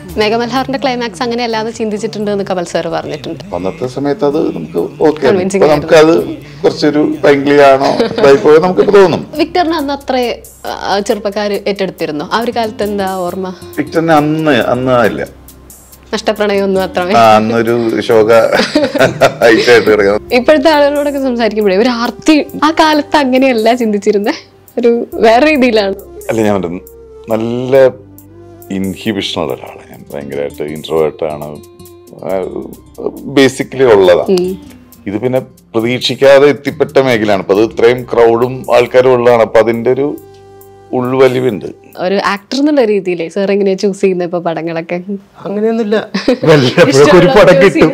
മേഘമൽഹാറിന്റെ climax അങ്ങനെ അല്ലാതെ ചിന്തിച്ചിട്ടുണ്ട് എന്ന് കമൽ സാർ പറഞ്ഞിട്ടുണ്ട് അന്നത്തെ സമയത്ത് അത് നമുക്ക് ഓക്കെ Convincing ഇപ്പൊ നമുക്കത് കുറച്ചൊരു ഭയങ്കരയാണോ ഇതായിപ്പോയോ നമുക്കിപ്പോ തോന്നും വിക്ടറിന് അന്ന് അത്ര ചെറുപ്പക്കാർ ഏറ്റെടുത്തിരുന്നു ആ ഒരു കാലത്ത് എന്താ ഓർമ്മ വിക്ടറിന് അന്ന് അന്ന് ഇല്ല നഷ്ടപ്രണയമൊന്നും അത്രമേ ആ അന്നൊരു ശോക ഐറ്റായിട്ട് കിടക്കണം ഇപ്പോഴത്തെ ആളുകളോടൊക്കെ സംസാരിക്കുമ്പോഴേ ഒരു ആർത്തി ആ കാലത്ത് അങ്ങനെയല്ല ചിന്തിച്ചിരുന്നത് ഒരു വേറെ രീതിയിലാണ് അല്ല ഞാൻ പറഞ്ഞത് നല്ല ഇൻഹിബിഷനുള്ള ഒരാളാണ് ഞാൻ ഭയങ്കരമായിട്ട് ഇൻട്രോവേർട്ടാണ് ബേസിക്കലി ഉള്ളതാണ് ഇത് പിന്നെ പ്രതീക്ഷിക്കാതെ എത്തിപ്പെട്ട മേഖലയാണ് അപ്പൊ അത് ഇത്രയും ക്രൗഡും ആൾക്കാരും ഉള്ളതാണ് അപ്പൊ അതിന്റെ ഒരു ഉൾവലിവുണ്ട് ഒരു ആക്ടർ എന്നുള്ള രീതിയിലേ സാർ എങ്ങനെയാ ചൂസ് ചെയ്യുന്നത് ഇപ്പൊ പടങ്ങളൊക്കെ അങ്ങനെയൊന്നുമില്ല വല്ലപ്പോഴൊക്കെ ഒരു പടം കിട്ടും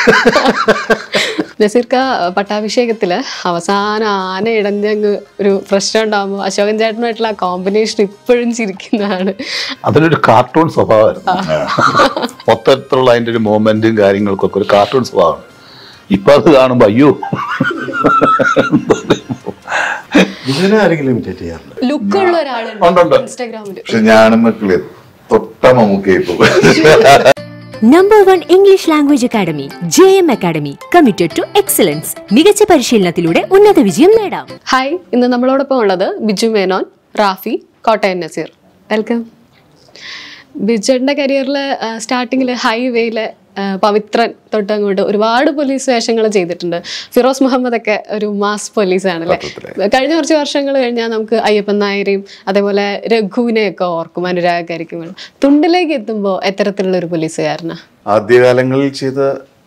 നസീർക്ക പട്ടാഭിഷേകത്തില് അവസാനം ആന ഇടഞ്ഞങ്ങ് ഒരു പ്രശ്നം ഉണ്ടാകുമ്പോൾ അശോകൻ ചേട്ടനുമായിട്ടുള്ള ആ കോമ്പിനേഷൻ ഇപ്പോഴും ചിരിക്കുന്നതാണ് അതിനൊരു കാർട്ടൂൺ സ്വഭാവമായിരുന്നു മൊത്തത്തിലുള്ള അതിന്റെ ഒരു മൂമെന്റും കാര്യങ്ങൾക്കൊക്കെ ഒരു കാർട്ടൂൺ സ്വഭാവമാണ് ഇപ്പൊ അത് കാണുമ്പോ അയ്യോ ഇതിനെ ആരെങ്കിലും ഇമിറ്റേറ്റ് ചെയ്യാറുണ്ട് ലുക്കുള്ള ഉണ്ട്, ഒരാളുണ്ട് ഉണ്ട്. ഇൻസ്റ്റാഗ്രാമില് പക്ഷെ ഞാനും മക്കളെ തൊട്ട മമ്മൂക്കയിപ്പോ number one English language academy J M academy committed to excellence മികച്ച പരിശീലനത്തിലൂടെ ഉന്നത വിജയം നേടാം ഹായ് ഇന്ന് നമ്മളോടൊപ്പം ഉള്ളത് ബിജു മേനോൻ റാഫി കോട്ടയം നസീർ വെൽക്കം ബിജുവിൻ്റെ കരിയറിൽ സ്റ്റാർട്ടിങ്ങിൽ ഹൈവേയിലെ പവിത്രൻ തൊട്ട് അങ്ങോട്ട് ഒരുപാട് പോലീസ് വേഷങ്ങൾ ചെയ്തിട്ടുണ്ട് ഫിറോസ് മുഹമ്മദ് ഒക്കെ ഒരു മാസ് പോലീസാണ് അല്ലേ കഴിഞ്ഞ കുറച്ച് വർഷങ്ങൾ കഴിഞ്ഞാൽ നമുക്ക് അയ്യപ്പൻ നായരെയും അതേപോലെ രഘുവിനെയൊക്കെ ഓർക്കും അനുരാഗകരിക്കും തുണ്ടിലേക്ക് എത്തുമ്പോൾ എത്തരത്തിലുള്ള ഒരു പോലീസുകാരനാണ് ആദ്യകാലങ്ങളിൽ ചെയ്ത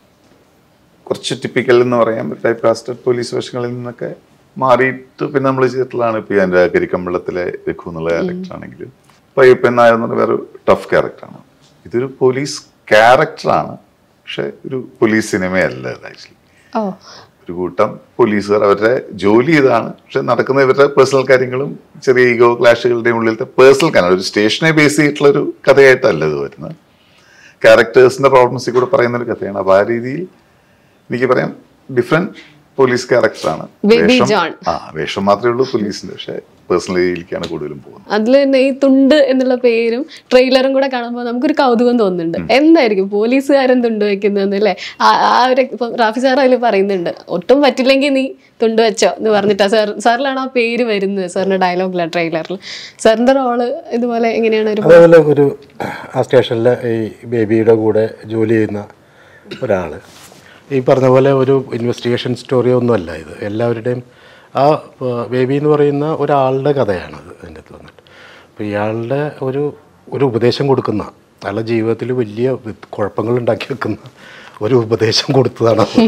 കുറച്ച് ടിപ്പിക്കൽ എന്ന് പറയാം ടൈപ്പ് കാസ്റ്റഡ് പോലീസ് വേഷങ്ങളിൽ നിന്നൊക്കെ മാറിയിട്ട് പിന്നെ നമ്മൾ ചെയ്തിട്ടുള്ളതാണ് ഇപ്പൊ എൻ്റെ കരിക്കമ്പളത്തിലെ രഘു എന്നുള്ള ക്യാരക്ടർ ആണെങ്കിലും ഇപ്പൊ അയ്യപ്പൻ നായർ എന്ന് പറഞ്ഞ വേറെ ടഫ് ക്യാരക്ടറാണ് ഇതൊരു പോലീസ് ക്യാരക്ടറാണ് പക്ഷെ ഒരു പോലീസ് സിനിമയല്ല ഇത് ആക്ച്വലി ഓ ഒരു കൂട്ടം പോലീസുകാർ അവരുടെ ജോലി ഇതാണ് പക്ഷെ നടക്കുന്ന ഇവരുടെ പേഴ്സണൽ കാര്യങ്ങളും ചെറിയ ഈഗോ ക്ലാഷുകളുടെയും ഉള്ളിലത്തെ പേഴ്സണൽ കാര്യം ഒരു സ്റ്റേഷനെ ബേസ് ചെയ്തിട്ടുള്ള ഒരു കഥയായിട്ടല്ല ഇത് വരുന്നത് ക്യാരക്ടേഴ്സിന്റെ പ്രോബ്ലംസിൽ കൂടെ പറയുന്ന ഒരു കഥയാണ് അപ്പൊ ആ രീതിയിൽ എനിക്ക് പറയാം ഡിഫറെന്റ് പോലീസ് ക്യാരക്ടറാണ് Baby John. ആ വേഷം മാത്രമേ ഉള്ളൂ പോലീസിന്റെ പക്ഷെ പേഴ്സണലിലേക്കാണ് കൂടുതലും പോകുന്നത് അതിൽ തന്നെ ഈ തുണ്ട് എന്നുള്ള പേരും ട്രെയിലറും കൂടെ കാണുമ്പോൾ നമുക്കൊരു കൗതുകം തോന്നുന്നുണ്ട് എന്തായിരിക്കും പോലീസുകാരൻ തുണ്ട് വെക്കുന്നതെന്ന് അല്ലേ ആ ആ ഒരു ഇപ്പം റാഫി സാർ അതിൽ പറയുന്നുണ്ട് ഒട്ടും പറ്റില്ലെങ്കിൽ നീ തുണ്ട് വെച്ചോ എന്ന് പറഞ്ഞിട്ടാ സാർ സാറിലാണ് ആ പേര് വരുന്നത് സാറിന്റെ ഡയലോഗില്ല ട്രെയിലറിൽ സാറിന്റെ റോള് ഇതുപോലെ എങ്ങനെയാണ് ഒരു അതേപോലെ ഒരു ആ സ്റ്റേഷനിലെ ഈ ബേബിയുടെ കൂടെ ജോലി ചെയ്യുന്ന ഒരാൾ ഈ പറഞ്ഞ പോലെ ഒരു ഇൻവെസ്റ്റിഗേഷൻ സ്റ്റോറി ഒന്നുമല്ല ഇത് എല്ലാവരുടെയും ആ ആ, ബേബി എന്ന് പറയുന്ന ഒരാളുടെ കഥയാണത് അതിൻ്റെ അകത്ത് വന്നിട്ട് അപ്പോൾ ഇയാളുടെ ഒരു ഒരു ഉപദേശം കൊടുക്കുന്ന അയാളുടെ ജീവിതത്തിൽ വലിയ വി- കുഴപ്പങ്ങൾ ഉണ്ടാക്കി വെക്കുന്ന ഒരു ഉപദേശം കൊടുത്തതാണ് അത്.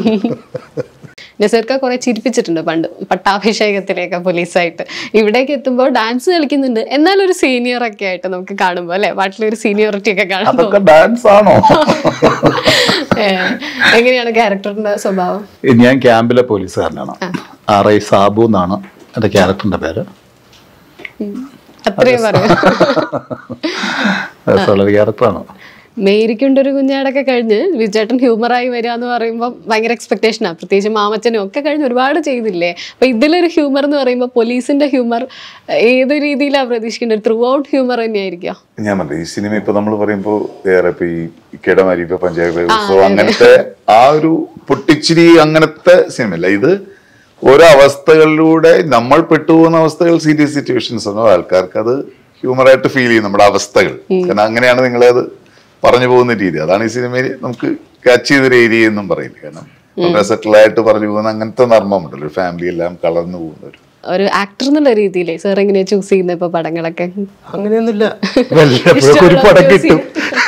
നസീർക്ക കുറെ ചിരിപ്പിച്ചിട്ടുണ്ട് പണ്ട് പട്ടാഭിഷേകത്തിലേക്ക് പോലീസായിട്ട് ഇവിടേക്ക് എത്തുമ്പോൾ ഡാൻസ് കളിക്കുന്നുണ്ട് എന്നാൽ ഒരു സീനിയർ ഒക്കെ ആയിട്ട് നമുക്ക് കാണുമ്പോൾ അല്ലെ പാട്ടിലൊരു സീനിയോറിറ്റി ഒക്കെ കാണുമ്പോൾ അതൊക്കെ ഡാൻസ് ആണോ എങ്ങനെയാണ് ക്യാരക്ടറിന്റെ സ്വഭാവം ഞാൻ ക്യാമ്പിലെ പോലീസുകാരനാണ് ആർ ഐ സാബു എന്നാണ് എൻ്റെ ക്യാരക്ടറിന്റെ പേര് അത്രയും പറയാം രസമുള്ള ക്യാരക്ടറാണ് മേരിക്കുണ്ടൊരു കുഞ്ഞാടൊക്കെ കഴിഞ്ഞ് വിജേട്ടൻ ഹ്യൂമറായി വരിക എന്ന് പറയുമ്പോൾ ഭയങ്കര എക്സ്പെക്ടേഷനാണ് പ്രത്യേകിച്ച് മാമച്ചനും ഒക്കെ കഴിഞ്ഞ് ഒരുപാട് ചെയ്തില്ലേ അപ്പൊ ഇതിലൊരു ഹ്യൂമർ എന്ന് പറയുമ്പോൾ പോലീസിന്റെ ഹ്യൂമർ ഏത് രീതിയിലാണ് പ്രതീക്ഷിക്കേണ്ടത് ത്രൂ ഔട്ട് ഹ്യൂമർ തന്നെയായിരിക്കും ഞാൻ പറഞ്ഞു ഈ സിനിമ ഇപ്പൊ നമ്മൾ പറയുമ്പോൾ വേറെ ഇപ്പൊ ഈ ഇക്കടമാരി ഇപ്പൊ പഞ്ചായത്ത് ഉത്സവം അങ്ങനത്തെ ആ ഒരു പൊട്ടിച്ചിരി അങ്ങനത്തെ സിനിമയല്ല ഇത് ഓരോ അവസ്ഥകളിലൂടെ നമ്മൾ പെട്ടുപോകുന്ന അവസ്ഥകൾ സീരിയസ് സിറ്റുവേഷൻസ് ആണ് ആൾക്കാർക്ക് അത് ഹ്യൂമറായിട്ട് ഫീൽ ചെയ്യും നമ്മുടെ അവസ്ഥകൾ കാരണം അങ്ങനെയാണ് നിങ്ങളത് പറഞ്ഞു പോകുന്ന രീതി അതാണ് ഈ സിനിമയിൽ നമുക്ക് ക്യാച്ച് ചെയ്തൊരു ഏരിയ എന്നും പറയുന്നത് കാരണം വളരെ സെറ്റിലായിട്ട് പറഞ്ഞു പോകുന്ന അങ്ങനത്തെ നർമ്മമുണ്ടല്ലോ ഒരു ഫാമിലി എല്ലാം കളർന്നു പോകുന്ന ഒരു ഒരു ആക്ടർ എന്നുള്ള രീതിയിലേ സാർ എങ്ങനെയാ ചൂസ് ചെയ്യുന്നത് ഇപ്പൊ പടങ്ങളൊക്കെ അങ്ങനെയൊന്നുമില്ല വല്ലപ്പോഴൊക്കെ ഒരു പടം കിട്ടും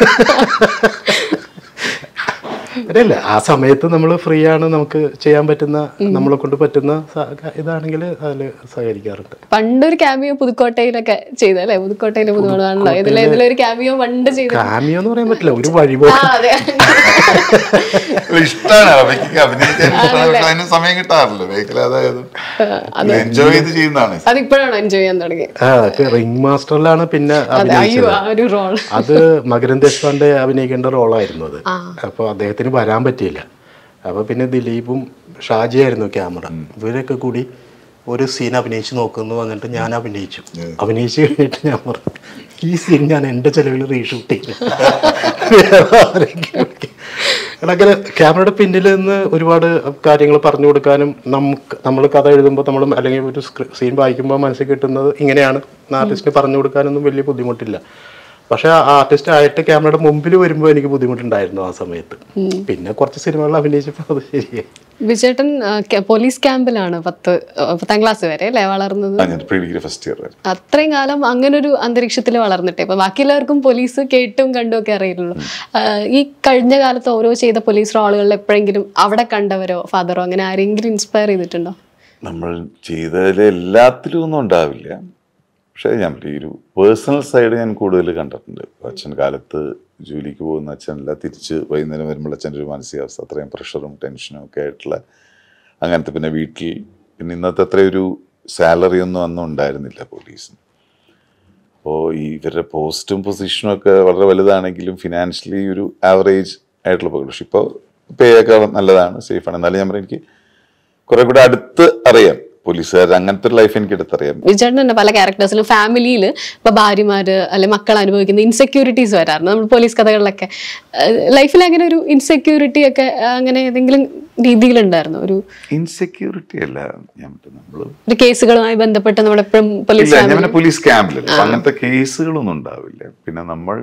അല്ല ആ സമയത്ത് നമ്മൾ ഫ്രീ ആണ് നമുക്ക് ചെയ്യാൻ പറ്റുന്ന നമ്മളെ കൊണ്ട് പറ്റുന്ന സ- ഇതാണെങ്കിൽ അതിൽ സഹകരിക്കാറുണ്ട് പണ്ടൊരു ക്യാമിയോ പുതുക്കോട്ടയിലൊക്കെ ചെയ്തല്ലേ പുതുക്കോട്ടയിലെ പുതുമണമാണല്ലോ ഇതിലെ ഇതിലൊരു ക്യാമിയോ പണ്ട് ചെയ്ത കാമിയോ എന്ന് പറയാൻ പറ്റില്ല ഒരു ആ വഴിപോക്ക് അതെ ഇഷ്ടമാണ് അവയ്ക്ക് അഭിനയിക്കാൻ ഇഷ്ടമാണ് പക്ഷെ അതിന് സമയം കിട്ടാറില്ല ബേക്കൽ അതായത് എൻജോയ് ചെയ്ത് ചെയ്യുന്നതാണ് അതിപ്പോഴാണ് എൻജോയ് ചെയ്യാൻ തുടങ്ങിയത് ആ റിംഗ് മാസ്റ്ററിലാണ് പിന്നെ അതെ അയ്യോ അഭിനയിച്ചത് ആ ഒരു റോൾ അത് മകരൻ ദേശ്പാണ്ഡെ അഭിനയിക്കേണ്ട റോളായിരുന്നു അത് അപ്പോൾ അദ്ദേഹത്തിന് വരാൻ പറ്റിയില്ല അപ്പോൾ പിന്നെ ദിലീപും ഷാജിയായിരുന്നു ക്യാമറ ഇവരൊക്കെ കൂടി ഒരു സീൻ അഭിനയിച്ച് നോക്കുന്നു എന്നിട്ട് ഞാൻ അഭിനയിച്ചു അഭിനയിച്ച് കഴിഞ്ഞിട്ട് ഞാൻ പറഞ്ഞു ഈ സീൻ ഞാൻ എൻ്റെ ചെലവിൽ റീഷൂട്ട് ചെയ്തു വേറെ ആരെങ്കിലും വിളിക്ക്." കാരണം അങ്ങനെ ക്യാമറയുടെ പിന്നിൽ നിന്ന് ഒരുപാട് കാര്യങ്ങൾ പറഞ്ഞു കൊടുക്കാനും നമുക്ക് നമ്മൾ കഥ എഴുതുമ്പോൾ നമ്മൾ അല്ലെങ്കിൽ ഒരു സീൻ വായിക്കുമ്പോൾ മനസ്സിൽ കിട്ടുന്നത് ഇങ്ങനെയാണ് ആർട്ടിസ്റ്റിന് പറഞ്ഞു കൊടുക്കാനൊന്നും വലിയ ബുദ്ധിമുട്ടില്ല പക്ഷെ ആർട്ടിസ്റ്റ് ആയിട്ട് ക്യാമറയുടെ മുമ്പിൽ വരുമ്പോൾ എനിക്ക് ബുദ്ധിമുട്ടുണ്ടായിരുന്നു ആ സമയത്ത് പിന്നെ കുറച്ച് സിനിമകൾ അഭിനയിച്ചപ്പോൾ അത് ശരിയായി വിജേട്ടൻ ആ, ക- പോലീസ് ക്യാമ്പിലാണ് പത്ത് ആ, പത്താം ക്ലാസ് വരെ അല്ലേ വളർന്നത് ആ, ഞാൻ പ്രീ ഡിഗ്രി ഫസ്റ്റ് ഇയർ ആയിരുന്നു അത്രയും കാലം അങ്ങനെ ഒരു അന്തരീക്ഷത്തിൽ വളർന്നിട്ടേ ഇപ്പൊ ബാക്കി എല്ലാവർക്കും പോലീസ് കേട്ടും കണ്ടും ഒക്കെ അറിയുള്ളൂ ആ, ഈ കഴിഞ്ഞ കാലത്ത് ഓരോ ചെയ്ത പോലീസ് റോളുകളിൽ എപ്പോഴെങ്കിലും അവിടെ കണ്ടവരോ ഫാദറോ അങ്ങനെ ആരെങ്കിലും ഇൻസ്പയർ ചെയ്തിട്ടുണ്ടോ നമ്മൾ ചെയ്തതിൽ എല്ലാത്തിലും ഒന്നും ഉണ്ടാവില്ല പക്ഷേ ഞാൻ ഈ ഒരു പേഴ്സണൽ സൈഡ് ഞാൻ കൂടുതൽ കണ്ടിട്ടുണ്ട് അച്ഛൻ കാലത്ത് ജോലിക്ക് പോകുന്ന അച്ഛനല്ല തിരിച്ച് വൈകുന്നേരം വരുമ്പോൾ അച്ഛൻ്റെ ഒരു മാനസികാവസ്ഥ അത്രയും പ്രഷറും ടെൻഷനും ഒക്കെ ആയിട്ടുള്ള അങ്ങനത്തെ പിന്നെ വീട്ടിൽ പിന്നെ ഇന്നത്തെ അത്ര ഒരു സാലറി ഒന്നും അന്നും ഉണ്ടായിരുന്നില്ല പോലീസിന് അപ്പോൾ ഈ ഇവരുടെ പോസ്റ്റും പൊസിഷനും ഒക്കെ വളരെ വലുതാണെങ്കിലും ഫിനാൻഷ്യലി ഒരു ആവറേജ് ആയിട്ടുള്ള പോലും പക്ഷെ ഇപ്പോൾ പേ ഒക്കെ നല്ലതാണ് സേഫാണ് എന്നാലും ഞാൻ പറയും എനിക്ക് കുറെ കൂടെ അടുത്ത് അറിയാം പോലീസുകാർ അങ്ങനത്തെ ഒരു ലൈഫ് എനിക്ക് അടുത്തറിയാം വിജേട്ടൻ തന്നെ പല ക്യാരക്ടേഴ്സിലും ഫാമിലിയിൽ ഇപ്പൊ ഭാര്യമാര് അല്ലെ മക്കൾ അനുഭവിക്കുന്ന ഇൻസെക്യൂരിറ്റീസ് വരാറുണ്ട് നമ്മൾ പോലീസ് കഥകളിലൊക്കെ ലൈഫിൽ അങ്ങനെ ഒരു ഇൻസെക്യൂരിറ്റി ഒക്കെ ആ, അങ്ങനെ ഏതെങ്കിലും രീതിയിലുണ്ടായിരുന്നു ഒരു ഇൻസെക്യൂരിറ്റി അല്ല ഞാൻ നമ്മൾ ഒരു കേസുകളുമായി ബന്ധപ്പെട്ട് നമ്മളെപ്പോഴും പോലീസ് ഇല്ല ഞാൻ പിന്നെ പോലീസ് ക്യാമ്പിലല്ല അപ്പൊ അങ്ങനത്തെ കേസുകളൊന്നും ഉണ്ടാവില്ല പിന്നെ നമ്മൾ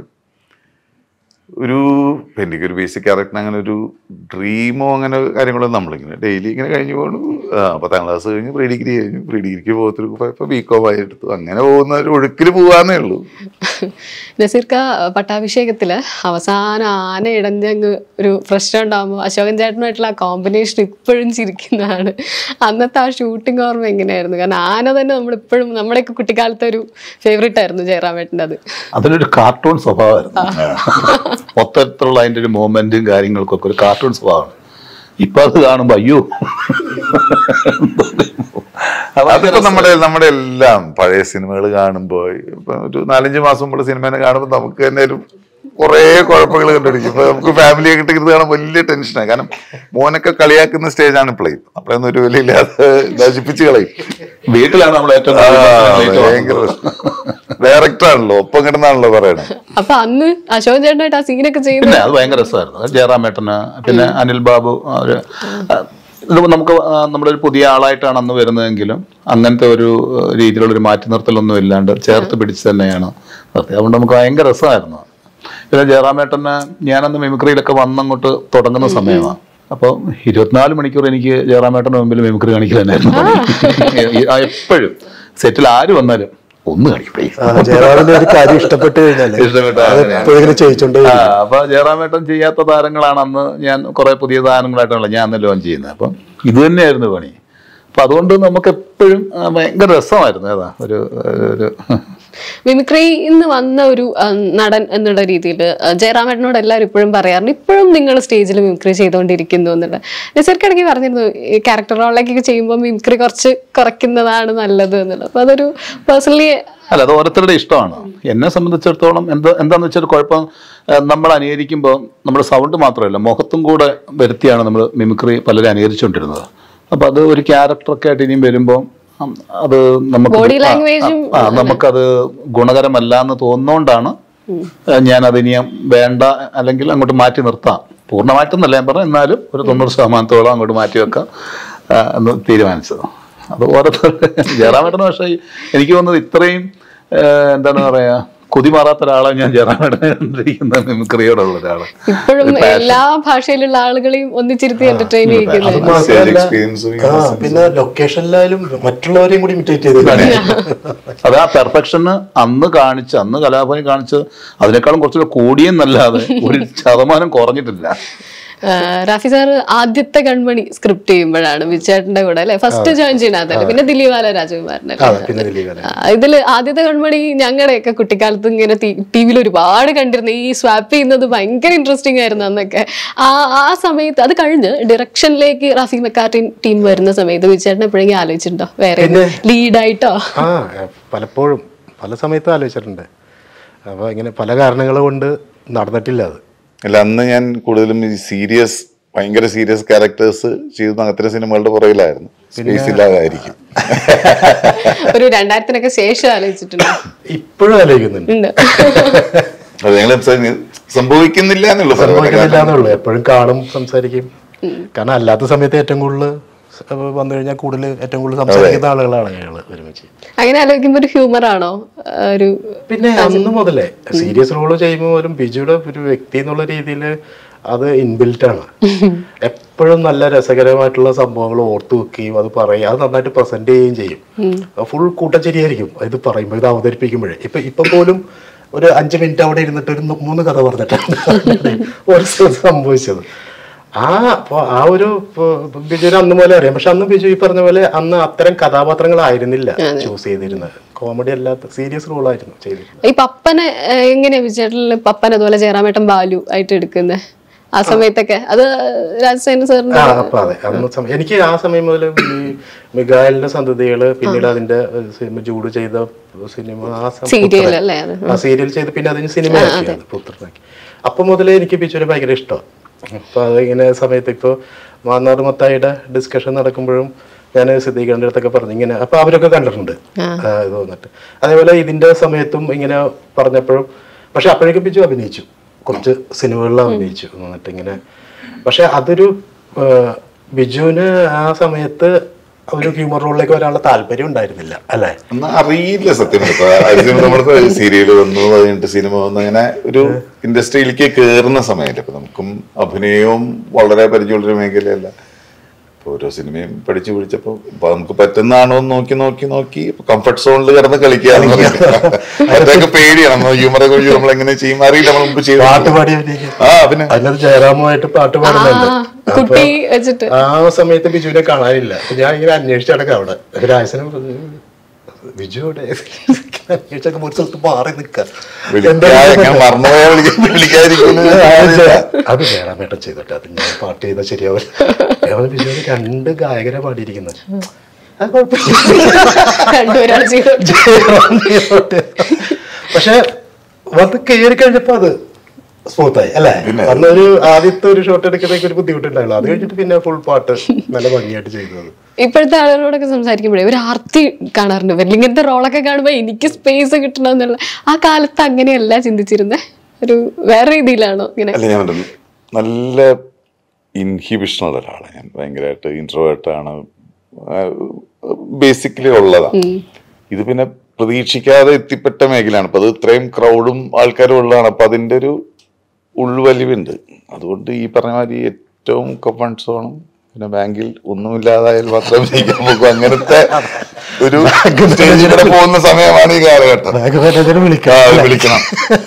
ഒരു ഇപ്പൊ എനിക്ക് ഒരു ബേസിക് ക്യാരക്ടർ അങ്ങനെ ഒരു ഡ്രീമോ അങ്ങനെ കാര്യങ്ങളൊന്നും നമ്മളിങ്ങനെ ഡെയിലി ഇങ്ങനെ കഴിഞ്ഞു പോകണു ആ പത്താം ക്ലാസ് കഴിഞ്ഞു പ്രീ ഡിഗ്രി കഴിഞ്ഞു പ്രീ ഡിഗ്രിക്ക് പോകത്തിട്ട് പോയപ്പോൾ ബി കോം ആയി എടുത്തു അങ്ങനെ പോകുന്ന ഒരു ഒഴുക്കിൽ പോകാന്നേ ഉള്ളൂ നസീർക്ക പട്ടാഭിഷേകത്തില് അവസാനം ആന ഇടഞ്ഞങ്ങ് ഒരു പ്രശ്നം ഉണ്ടാകുമ്പോൾ അശോകൻ ചേട്ടനുമായിട്ടുള്ള ആ കോമ്പിനേഷൻ ഇപ്പോഴും ചിരിക്കുന്നതാണ് അന്നത്തെ ആ ഷൂട്ടിംഗ് ഓർമ്മ എങ്ങനെയായിരുന്നു കാരണം ആന തന്നെ നമ്മൾ ഇപ്പോഴും നമ്മുടെയൊക്കെ കുട്ടിക്കാലത്തെ ഒരു ഫേവറേറ്റ് ആയിരുന്നു ജയറാമേട്ടൻ്റെ അത് അതിനൊരു കാർട്ടൂൺ സ്വഭാവമായിരുന്നു മൊത്തത്തിലുള്ള അതിന്റെ ഒരു മൂവ്മെന്റും കാര്യങ്ങൾക്കൊക്കെ ഒരു കാർട്ടൂൺ സ്വഭാവമാണ് ഇപ്പൊ അത് കാണുമ്പോ അയ്യോ അതിപ്പോ നമ്മുടെ നമ്മുടെ എല്ലാം പഴയ സിനിമകൾ കാണുമ്പോൾ ഇപ്പൊ ഒരു നാലഞ്ച് മാസം മുമ്പുള്ള സിനിമേനെ കാണുമ്പോൾ നമുക്ക് തന്നെ ഒരു കുറേ കുഴപ്പങ്ങൾ കണ്ടുപിടിക്കും ഇപ്പൊ നമുക്ക് ഫാമിലിയെ കിട്ടുന്നത് കാണാൻ വലിയ ടെൻഷനാണ് കാരണം മോനൊക്കെ കളിയാക്കുന്ന സ്റ്റേജാണ് ഇപ്പോഴേ അപ്പോഴൊന്നും ഒരു വിലയില്ലാതെ നശിപ്പിച്ച് കളയും വീട്ടിലാണ് നമ്മൾ ഏറ്റവും ആ, കൂടുതൽ ഭയങ്കര ഡയറക്ടർ ആണല്ലോ ഒപ്പം കിടന്നാണല്ലോ പറയണത് അപ്പൊ അന്ന് അശോകൻ ചേട്ടനായിട്ട് ആ സീനൊക്കെ ചെയ്യുന്നത് പിന്നെ അത് ഭയങ്കര രസമായിരുന്നു അത് ജയറാമേട്ടന് പിന്നെ അനിൽ ബാബു അവര് ആ, ഇത് നമുക്ക് ആ, നമ്മുടെ ഒരു പുതിയ ആളായിട്ടാണ് അന്ന് വരുന്നതെങ്കിലും അങ്ങനത്തെ ഒരു ആ, രീതിയിലുള്ള ഒരു മാറ്റി നിർത്തലൊന്നും ഇല്ലാണ്ട് ചേർത്ത് പിടിച്ച് തന്നെയാണ് നിർത്തിയത് അതുകൊണ്ട് നമുക്ക് ഭയങ്കര രസമായിരുന്നു പിന്നെ ജയറാമേട്ടന് ഞാനന്ന് മിമിക്രിയിലൊക്കെ വന്നങ്ങോട്ട് തുടങ്ങുന്ന സമയമാണ് അപ്പോൾ ഇരുപത്തിനാല് മണിക്കൂർ എനിക്ക് ജയറാമേട്ടന് മുമ്പിൽ മിമിക്രി കാണിക്കുക തന്നെയായിരുന്നു ആ, എപ്പോഴും സെറ്റിൽ ആര് വന്നാലും ഒന്ന് കാണിക്കും please. ജയറാമിന്റെ ഒരു കാര്യം ഇഷ്ടപ്പെട്ട് കഴിഞ്ഞാൽ ഇഷ്ടപ്പെട്ട അത് എപ്പോഴും ഇങ്ങനെ ചെയ്യിച്ചോണ്ടേ ആ, അപ്പൊ ജയറാമേട്ടൻ ചെയ്യാത്ത താരങ്ങളാണ് അന്ന് ഞാൻ കുറെ പുതിയ താരങ്ങളായിട്ടാണല്ലോ ഞാൻ അന്ന് ലോഞ്ച് ചെയ്യുന്നത് അപ്പം ഇത് തന്നെയായിരുന്നു പണി അപ്പൊ അതുകൊണ്ട് നമുക്ക് എപ്പോഴും ആ, ഭയങ്കര രസമായിരുന്നു ഏതാ ഒരു ഒരു മിമിക്രി ഇന്ന് വന്ന ഒരു ആ, നടൻ എന്നുള്ള രീതിയിൽ ജയറാമേട്ടനോട് എല്ലാവരും ഇപ്പോഴും പറയാറുണ്ട് ഇപ്പോഴും നിങ്ങൾ സ്റ്റേജിൽ മിമിക്രി ചെയ്തുകൊണ്ടിരിക്കുന്നു എന്നുള്ളത് നസീർക്കിടയ്ക്ക് പറഞ്ഞിരുന്നു ഈ ക്യാരക്ടർ റോളിലേക്കൊക്കെ ചെയ്യുമ്പോൾ മിമിക്രി കുറച്ച് കുറയ്ക്കുന്നതാണ് നല്ലത് എന്നുള്ളത് അപ്പൊ അതൊരു പേഴ്സണലി അല്ല അത് ഓരോരുത്തരുടെ ഇഷ്ടമാണ് എന്നെ സംബന്ധിച്ചിടത്തോളം എന്താ എന്താന്ന് വെച്ചാൽ കുഴപ്പം ആ, നമ്മൾ അനുകരിക്കുമ്പോൾ നമ്മുടെ സൗണ്ട് മാത്രമല്ല മുഖത്തും കൂടെ വരുത്തിയാണ് നമ്മൾ മിമിക്രി പലരും അനുകരിച്ചുകൊണ്ടിരുന്നത് അപ്പൊ അത് ഒരു ക്യാരക്ടറൊക്കെ ആയിട്ട് ഇനിയും വരുമ്പോൾ ഉം, അത് നമുക്ക് Body ആ, language ഉം ആ, ആ, നമുക്കത് ഗുണകരമല്ല എന്ന് തോന്നുന്നോണ്ടാണ് ഞാൻ അതിനി വേണ്ട അല്ലെങ്കിൽ അങ്ങോട്ട് മാറ്റി നിർത്താം പൂർണ്ണമായിട്ടൊന്നല്ല ഞാൻ പറഞ്ഞു എന്നാലും ഒരു തൊണ്ണൂറ് ശതമാനത്തോളം അങ്ങോട്ട് മാറ്റി വെക്കാം ആ, എന്ന് തീരുമാനിച്ചത് അത് ഓരോരുത്തർ ജയറാമേട്ടന് പക്ഷേ എനിക്ക് തോന്നുന്നത് ഇത്രയും ആ, എന്താണ് പറയാ കൊതി മാറാത്ത ഒരാളെ ഞാൻ ജയറാമേട്ടനെ മിമിക്രിയോടുള്ള ഒരാള് ഇപ്പോഴും എല്ലാ ഭാഷയിലുള്ള ആളുകളെയും ഒന്നിച്ചിരുത്തി എന്റർടൈൻ ചെയ്യിക്കുന്നത് സ്റ്റേജ് എക്സ്പീരിയൻസും ആ പിന്നെ ലൊക്കേഷനിലായാലും മറ്റുള്ളവരെയും കൂടി ഇമിറ്റേറ്റ് ചെയ്ത് അത് ആ പെർഫെക്ഷന് അന്ന് കാണിച്ച് അന്ന് കലാഭവൻ കാണിച്ച് അതിനേക്കാളും കുറച്ചുകൂടെ കൂടിയെന്നല്ലാതെ ഒരു ശതമാനം കുറഞ്ഞിട്ടില്ല ആ, റാഫി സാർ ആദ്യത്തെ കൺമണി സ്ക്രിപ്റ്റ് ചെയ്യുമ്പോഴാണ് വിജയേട്ടന്റെ കൂടെ അല്ലെ ഫസ്റ്റ് ജോയിൻ ചെയ്യുന്നത് പിന്നെ ദിലീപാല രാജകുമാരനല്ലേ അതെ പിന്നെ ദിലീപ് ആ, ഇതില് ആദ്യത്തെ കൺമണി ഞങ്ങളുടെയൊക്കെ കുട്ടിക്കാലത്ത് ഇങ്ങനെ ടി വിയിൽ ഒരുപാട് കണ്ടിരുന്നു ഈ സ്വാപ്പ് ചെയ്യുന്നത് ഭയങ്കര ഇൻട്രസ്റ്റിംഗ് ആയിരുന്നു അന്നൊക്കെ ആ ആ സമയത്ത് അത് കഴിഞ്ഞ് ഡിറക്ഷനിലേക്ക് റാഫി മെക്കാർട്ടിൻ ടീം വരുന്ന സമയത്ത് വിജയേട്ടൻ എപ്പോഴെങ്കിലും ആലോചിച്ചിട്ടുണ്ടോ വേറെ ലീഡായിട്ടോ ആ പലപ്പോഴും പല സമയത്തും ആലോചിച്ചിട്ടുണ്ട് അപ്പോൾ ഇങ്ങനെ പല കാരണങ്ങൾ കൊണ്ട് നടന്നിട്ടില്ല അത് അല്ല അന്ന് ഞാൻ കൂടുതലും ഈ സീരിയസ് ഭയങ്കര സീരിയസ് ക്യാരക്ടേഴ്സ് ചെയ്യുന്ന അത്തരം സിനിമകളുടെ പുറകിലായിരുന്നു സ്പേസ് ഇല്ലാതായിരിക്കും ഒരു രണ്ടായിരത്തിനൊക്കെ ശേഷം ആലോചിച്ചിട്ടുണ്ട് ഇപ്പോഴും ആലോചിക്കുന്നുണ്ട് ഉണ്ട് അത് ഞങ്ങൾ സംഭവിക്കുന്നില്ല എന്നുള്ളൂ സംഭവിക്കുന്നില്ല എന്നുള്ളൂ എപ്പോഴും കാണും സംസാരിക്കും കാരണം അല്ലാത്ത സമയത്ത് ഏറ്റവും കൂടുതൽ വന്നു കഴിഞ്ഞാൽ കൂടുതൽ ഏറ്റവും കൂടുതൽ സംസാരിക്കുന്ന ആളുകളാണ് ഞങ്ങൾ ഒരുമിച്ച് അങ്ങനെ ആലോചിക്കുമ്പോ ഒരു ഹ്യൂമർ ആണോ ആ, ഒരു പിന്നെ അന്ന് മുതലേ സീരിയസ് റോള് ചെയ്യുമ്പോൾ പോലും ബിജുയുടെ ഒരു വ്യക്തി എന്നുള്ള രീതിയിൽ അത് ഇൻബിൽറ്റ് ആണ് എപ്പോഴും നല്ല രസകരമായിട്ടുള്ള സംഭവങ്ങൾ ഓർത്തു വെക്കുകയും അത് പറയുക അത് നന്നായിട്ട് പ്രസന്റ് ചെയ്യുകയും ചെയ്യും ഫുൾ കൂട്ടച്ചെരിയായിരിക്കും ഇത് പറയുമ്പോൾ ഇത് അവതരിപ്പിക്കുമ്പോഴേ ഇപ്പൊ ഇപ്പൊ പോലും ഒരു അഞ്ച് മിനിറ്റ് അവിടെ ഇരുന്നിട്ട് ഒരു മൂ- മൂന്ന് കഥ പറഞ്ഞിട്ടാണ് ഒരു സ്ഥലത്ത് സംഭവിച്ചത് ആ അപ്പൊ ആ ഒരു ഇപ്പൊ ബിജുവിനെ അന്ന് പോലെ അറിയാം പക്ഷെ അന്ന് ബിജു ഈ പറഞ്ഞ പോലെ അന്ന് അത്തരം കഥാപാത്രങ്ങളായിരുന്നില്ല ചൂസ് ചെയ്തിരുന്നത് കോമഡി അല്ലാത്ത സീരിയസ് റോളായിരുന്നു ചെയ്തിരുന്നത് ഈ പപ്പനെ ആ, എങ്ങനെയാ വിജയേട്ടനിൽ പപ്പൻ അതുപോലെ ജയറാമേട്ടൻ ബാലു ആയിട്ട് എടുക്കുന്നത് ആ സമയത്തൊക്കെ അത് രാജസേന സാറിന്റെ ആ അപ്പൊ അതെ അന്ന് സമയം എനിക്ക് ആ സമയം മുതൽ ഈ മിഗായലിന്റെ സന്തതികള് പിന്നീട് അതിന്റെ ഏഹ്, സിനിമ ജൂഡ് ചെയ്ത സിനിമ ആ സം- Serial പുത്രൻ. അല്ലേ അത്? ആ സീരിയൽ ചെയ്ത് പിന്നെ അതിന് സിനിമ ആക്കി അത് പുത്രനാക്കി അപ്പൊ മുതലേ എനിക്ക് ബിജുവിനെ ഭയങ്കര ഇഷ്ടമാണ് അപ്പൊ അത് ഇങ്ങനെ സമയത്ത് ഇപ്പൊ മാന്നാർ മത്തായിയുടെ ഡിസ്കഷൻ നടക്കുമ്പോഴും ഞാൻ സിദ്ദീഖിന്റെ അടുത്തൊക്കെ പറഞ്ഞു ഇങ്ങനെ അപ്പൊ അവരൊക്കെ കണ്ടിട്ടുണ്ട് ആ, ഇത് വന്നിട്ട് അതേപോലെ ഇതിന്റെ സമയത്തും ഇങ്ങനെ പറഞ്ഞപ്പോഴും പക്ഷെ അപ്പോഴേക്കും ബിജു അഭിനയിച്ചു കുറച്ച് സിനിമകളിൽ അഭിനയിച്ചു എന്നിട്ട് ഇങ്ങനെ പക്ഷെ അതൊരു ആ, ബിജുവിന് ആ സമയത്ത് ഒരു ഹ്യൂമർ റോളിലേക്ക് വരാനുള്ള താല്പര്യം ഉണ്ടായിരുന്നില്ല അല്ലേ ഒന്നും അറിയില്ല സത്യം നമ്മുടെ സീരിയൽ വന്നു അത് കഴിഞ്ഞിട്ട് സിനിമ വന്നു അങ്ങനെ ഒരു ഇൻഡസ്ട്രിയിലേക്ക് കയറുന്ന സമയത്ത് ഇപ്പൊ നമുക്കും അഭിനയവും വളരെ പരിചയമുള്ളൊരു മേഖലയല്ല ഇപ്പൊ ഓരോ സിനിമയും പഠിച്ചു പിടിച്ചപ്പോ ഇപ്പൊ നമുക്ക് പറ്റുന്നതാണോ എന്ന് നോക്കി നോക്കി നോക്കി കംഫർട്ട് സോണിൽ കിടന്ന് കളിക്കാന്ന് അതൊക്കെ പേടിയാണ് ഹ്യൂമറൊക്കെ ഒഴിച്ച് നമ്മൾ എങ്ങനെ ചെയ്യും അറിയില്ല നമ്മൾ മുമ്പ് ചെയ്തു പാട്ട് പാടി അഭിനയിക്കും ആ പിന്നെ അതിനകത്ത് ജയറാമുമായിട്ട് പാട്ട് പാടുന്നുണ്ട് ആ, കുട്ടി വെച്ചിട്ട് ആ സമയത്ത് ബിജുവിനെ കാണാനില്ല അപ്പൊ ഞാൻ ഇങ്ങനെ അന്വേഷിച്ചു കിടക്കാം അവിടെ രാജസനം ബിജു അവിടെ അന്വേഷിച്ചൊക്കെ ഒരു സ്ഥലത്ത് മാറി നിൽക്കാം വിളിക്കാതെ ഞാൻ മറന്നുപോയാ വിളിക്ക- വിളിക്കാതിരിക്കുന്നു അത് ജയറാമേട്ടൻ ചെയ്തോട്ടെ അത് ഞാൻ പാട്ട് ചെയ്താൽ ശരിയാവില്ല ഞാൻ ബിജുവിന് രണ്ട് ഗായകരെ പാടിയിരിക്കുന്നത് അത് കുഴപ്പമില്ല രണ്ടുപേരാണ് ചെയ്തത് ജയറാം ചെയ്തോട്ടെ. പക്ഷെ വന്ന് കയറി കഴിഞ്ഞപ്പോ അത് സ്മൂത്തായി അല്ലേ പിന്നെ. അന്ന് ഒരു ആദ്യത്തെ ഒരു ഷോട്ട് എടുക്കുന്നതൊക്കെ ഒരു ബുദ്ധിമുട്ടുണ്ടായുള്ളൂ അത് കഴിഞ്ഞിട്ട് പിന്നെ ഫുൾ പാട്ട് നല്ല ഭംഗിയായിട്ട് ചെയ്തത് ഇപ്പോഴത്തെ ആളുകളോടൊക്കെ സംസാരിക്കുമ്പോഴേ ഒരു ആർത്തി കാണാറുണ്ട് ഇവരിൽ ഇങ്ങനത്തെ റോളൊക്കെ കാണുമ്പോൾ എനിക്ക് സ്പേസ് കിട്ടണം എന്നുള്ള ആ കാലത്ത് അങ്ങനെയല്ല ചിന്തിച്ചിരുന്നത് ഒരു വേറെ രീതിയിലാണോ ഇങ്ങനെ അല്ല ഞാൻ പറഞ്ഞു നല്ല ഇൻഹിബിഷൻ ഉള്ള ഒരാളാണ് ഞാൻ ഭയങ്കരമായിട്ട് ഇൻട്രോവേർട്ടാണ് ബേസിക്കലി ഉള്ളതാണ് ഇത് പിന്നെ പ്രതീക്ഷിക്കാതെ എത്തിപ്പെട്ട മേഖലയാണ് അപ്പൊ അത് ഇത്രയും ക്രൗഡും ആൾക്കാരും ഉള്ളതാണ് അപ്പൊ അതിന്റെ ഒരു ഉൾവലിവുണ്ട് അതുകൊണ്ട് ഈ പറഞ്ഞ മാതിരി ഏറ്റവും കംഫർട്ട് സോണും പിന്നെ ബാങ്കിൽ ഒന്നുമില്ലാതായാൽ മാത്രമേ ജയിക്കാൻ പോകൂ അങ്ങനത്തെ ഒരു സ്റ്റേജിലൂടെ പോകുന്ന സമയമാണ് ഈ കാലഘട്ടം ബാഗ് വിളിക്കാം ആ, വിളിക്കണം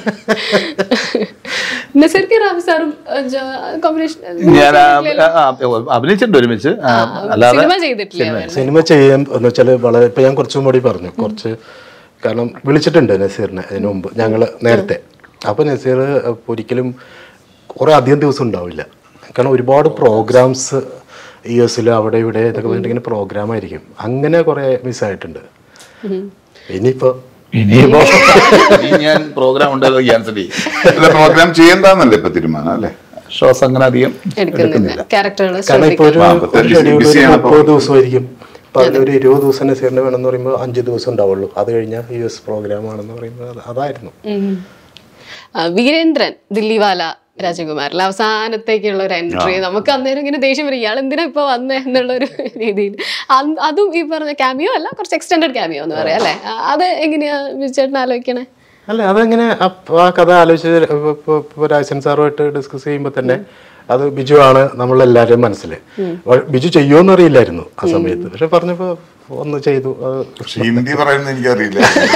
നസീർക്ക് റാഫി സാറും കോമ്പിനേഷൻ ഞാൻ ആ, ആ, അഭിനയിച്ചിട്ടുണ്ട് ഒരുമിച്ച് ആ, അല്ലാതെ സിനിമ ചെയ്തിട്ടില്ല സിനിമ ചെയ്യാൻ എന്ന് വെച്ചാൽ വളരെ ഇപ്പൊ ഞാൻ കുറച്ചും കൂടി പറഞ്ഞു കുറച്ച് കാരണം വിളിച്ചിട്ടുണ്ട് നസീറിനെ അതിന് മുമ്പ് ഞങ്ങൾ നേരത്തെ അപ്പൊ നസീർ ഒരിക്കലും കുറെ അധികം ദിവസം ഉണ്ടാവില്ല കാരണം ഒരുപാട് പ്രോഗ്രാംസ് യു എസിൽ അവിടെ ഇവിടെ ഇതൊക്കെ വേണ്ടി ഇങ്ങനെ പ്രോഗ്രാം ആയിരിക്കും അങ്ങനെ കുറെ മിസ്സായിട്ടുണ്ട് ഇനിയിപ്പോ ഇനിയിപ്പോ ഇനി ഞാൻ പ്രോഗ്രാം ഉണ്ടല്ലോ ക്യാൻസൽ ചെയ്യും പ്രോഗ്രാം ചെയ്യണ്ടെന്നല്ലേ ഇപ്പൊ തീരുമാനം അല്ലേ ഷോസ് അങ്ങനെ അധികം എടുക്കുന്നില്ല ക്യാരക്ടറുകൾ കാരണം ഇപ്പൊ ഒരു ആ, അപ്പത്തെ ഒരു schedule ഒരു busy ആണ് അപ്പൊ. മുപ്പത് ദിവസമായിരിക്കും അപ്പൊ അതിലൊരു ഇരുപത് ദിവസം നസീറിന് വേണമെന്ന് പറയുമ്പോൾ അഞ്ച് ദിവസം ഉണ്ടാവുള്ളൂ അത് കഴിഞ്ഞാൽ യു എസ് പ്രോഗ്രാം ആണെന്ന് പറയുമ്പോൾ അത് അതായിരുന്നു വീരേന്ദ്രൻ ദില്ലിവാല രാജകുമാരിൽ അവസാനത്തേക്കുള്ള ഒരു എൻട്രി നമുക്ക് അന്നേരം ഇങ്ങനെ ദേഷ്യം വരും ഇയാൾ എന്തിനാ ഇപ്പൊ വന്നേ എന്നുള്ള ഒരു രീതിയിൽ അന്ന് അതും ഈ പറഞ്ഞ ക്യാമിയോ അല്ല കുറച്ച് എക്സ്റ്റെൻഡഡ് ക്യാമിയോ എന്ന് പറയാം അല്ലേ ആ, അത് എങ്ങനെയാ വിജയേട്ടൻ ആലോചിക്കണേ അല്ല അതങ്ങനെ അപ്പ- ആ കഥ ആലോചിച്ച് ഇപ്പൊ- ഇപ്പൊ രാജൻ സാറുമായിട്ട് ഡിസ്കസ് ചെയ്യുമ്പോൾ തന്നെ അത് ബിജു ആണ് നമ്മളെല്ലാവരും മനസ്സിൽ ബിജു ചെയ്യുമോന്ന് അറിയില്ലായിരുന്നു ആ സമയത്ത് പക്ഷെ പറഞ്ഞപ്പോ ഒന്ന് ചെയ്തു അത് പക്ഷെ ഹിന്ദി പറയുന്നത് എനിക്കറിയില്ല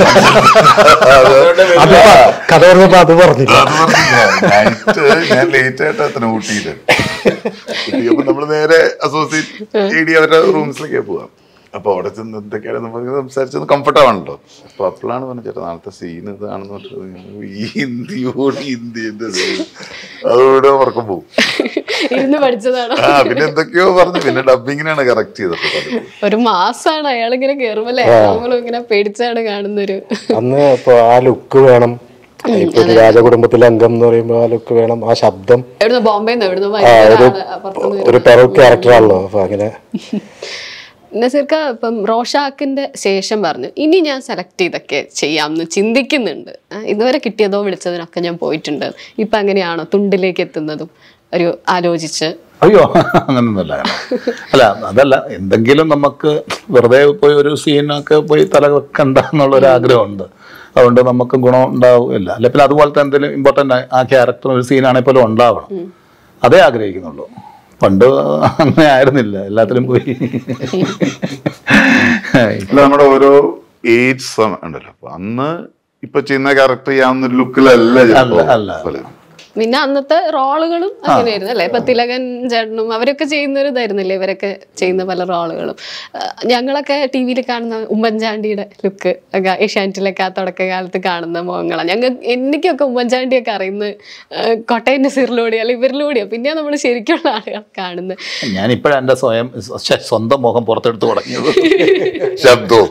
അത് പ- കഥ പറഞ്ഞപ്പോ അത് പറഞ്ഞില്ല അത് പറഞ്ഞില്ല. നൈറ്റ് ഞാൻ ലേറ്റ് ആയിട്ട് അത്ര ഊട്ടിയില്ല അപ്പൊ നമ്മള് നേരെ അസോസിയേറ്റ് എ ഡി അവരുടെ റൂംസിലേക്ക് പോവാം അപ്പൊ അവിടെ ചെന്ന് എന്തൊക്കെയാണ് നമുക്ക് സംസാരിച്ചത് കംഫർട്ട് ആവണല്ലോ അപ്പൊ അപ്പോഴാണ് പറഞ്ഞത് ചേട്ടാ നാളത്തെ സീൻ ഇതാണെന്ന് പറഞ്ഞത് ഈ ഹിന്ദിയോട് ഹിന്ദി എന്റെ അതോടെ ഉറക്കം പോകും ഇരുന്ന് പഠിച്ചതാണോ ആ പിന്നെ എന്തൊക്കെയോ പറഞ്ഞു പിന്നെ ഡബിങ്ങിനാണ് കറക്റ്റ് ചെയ്തത് ഒരു മാസാണ് അയാൾ ഇങ്ങനെ കേറുമ്പല്ലേ നമ്മളും ഇങ്ങനെ പേടിച്ചാണ് കാണുന്ന ഒരു അന്ന് ഇപ്പൊ ആ ലുക്ക് വേണം ഇപ്പൊ ഒരു രാജകുടുംബത്തിലെ അംഗം എന്ന് പറയുമ്പോൾ ആ ലുക്ക് വേണം ആ ശബ്ദം എവിടുന്ന് ബോംബെന്ന് എവിടുന്ന് ആ ഒരു വരുന്ന ആള് അപ്പുറത്തുനിന്ന് ഒരു ടെറർ ക്യാരക്ടറാണല്ലോ അപ്പൊ അങ്ങനെ നസീർക്ക ഇപ്പം റോഷാക്കിന്റെ ശേഷം പറഞ്ഞു ഇനി ഞാൻ സെലക്ട് ചെയ്തൊക്കെ ചെയ്യാമെന്ന് ചിന്തിക്കുന്നുണ്ട് ആ, ഇതുവരെ കിട്ടിയതോ വിളിച്ചതിനൊക്കെ ഞാൻ പോയിട്ടുണ്ട് ഇപ്പൊ അങ്ങനെയാണോ തുണ്ടിലേക്ക് എത്തുന്നതും ഒരു ആലോചിച്ച് അയ്യോ അങ്ങനൊന്നുമല്ല അല്ല അതല്ല എന്തെങ്കിലും നമുക്ക് വെറുതെ പോയി ഒരു സീനൊക്കെ പോയി തല വെക്കണ്ട എന്നുള്ള ഒരു ആഗ്രഹമുണ്ട് അതുകൊണ്ട് നമുക്ക് ഗുണം ഉണ്ടാവില്ല അല്ലെ പിന്നെ അതുപോലത്തെ എന്തെങ്കിലും ഇമ്പോർട്ടൻ്റ് ആ ക്യാരക്ടർ ഒരു സീനാണെങ്കിൽ പോലും ഉണ്ടാവണം അതേ ആഗ്രഹിക്കുന്നുള്ളൂ പണ്ട് അങ്ങനെ ആയിരുന്നില്ല എല്ലാത്തിലും പോയി അല്ല നമ്മുടെ ഓരോ ഏജ് ഉണ്ടല്ലോ അപ്പൊ അന്ന് ഇപ്പൊ ചെയ്യുന്ന ക്യാരക്ടർ ചെയ്യാവുന്ന ഒരു ലുക്കിലല്ല ചിലപ്പോ അല്ല, അല്ല. പലരും. പിന്നെ അന്നത്തെ റോളുകളും അങ്ങനെയായിരുന്നു അല്ലെ ഇപ്പൊ തിലകൻ ചേട്ടനും അവരൊക്കെ ചെയ്യുന്ന ഒരു ഇതായിരുന്നില്ലേ ഇവരൊക്കെ ചെയ്യുന്ന പല റോളുകളും ആ, ഞങ്ങളൊക്കെ ടി വിയിൽ കാണുന്ന ഉമ്മൻചാണ്ടിയുടെ ലുക്ക് ഒക്കെ ഏഷ്യാനെറ്റിലൊക്കെ ആ തുടക്കകാലത്ത് കാണുന്ന മുഖങ്ങളാണ് ഞങ്ങൾ എനിക്കൊക്കെ ഉമ്മൻചാണ്ടിയൊക്കെ അറിയുന്നത് ആ, കോട്ടയം നസീറിലൂടെ അല്ല ഇവരിലൂടെയാണ് പിന്നെ നമ്മൾ ശരിക്കുള്ള ആളുകൾ കാണുന്നത് ഞാൻ ഇപ്പോഴാണ് എൻ്റെ സ്വയം ശ്ശെ, സ്വന്തം മുഖം പുറത്തെടുത്ത് തുടങ്ങിയത് ശബ്ദവും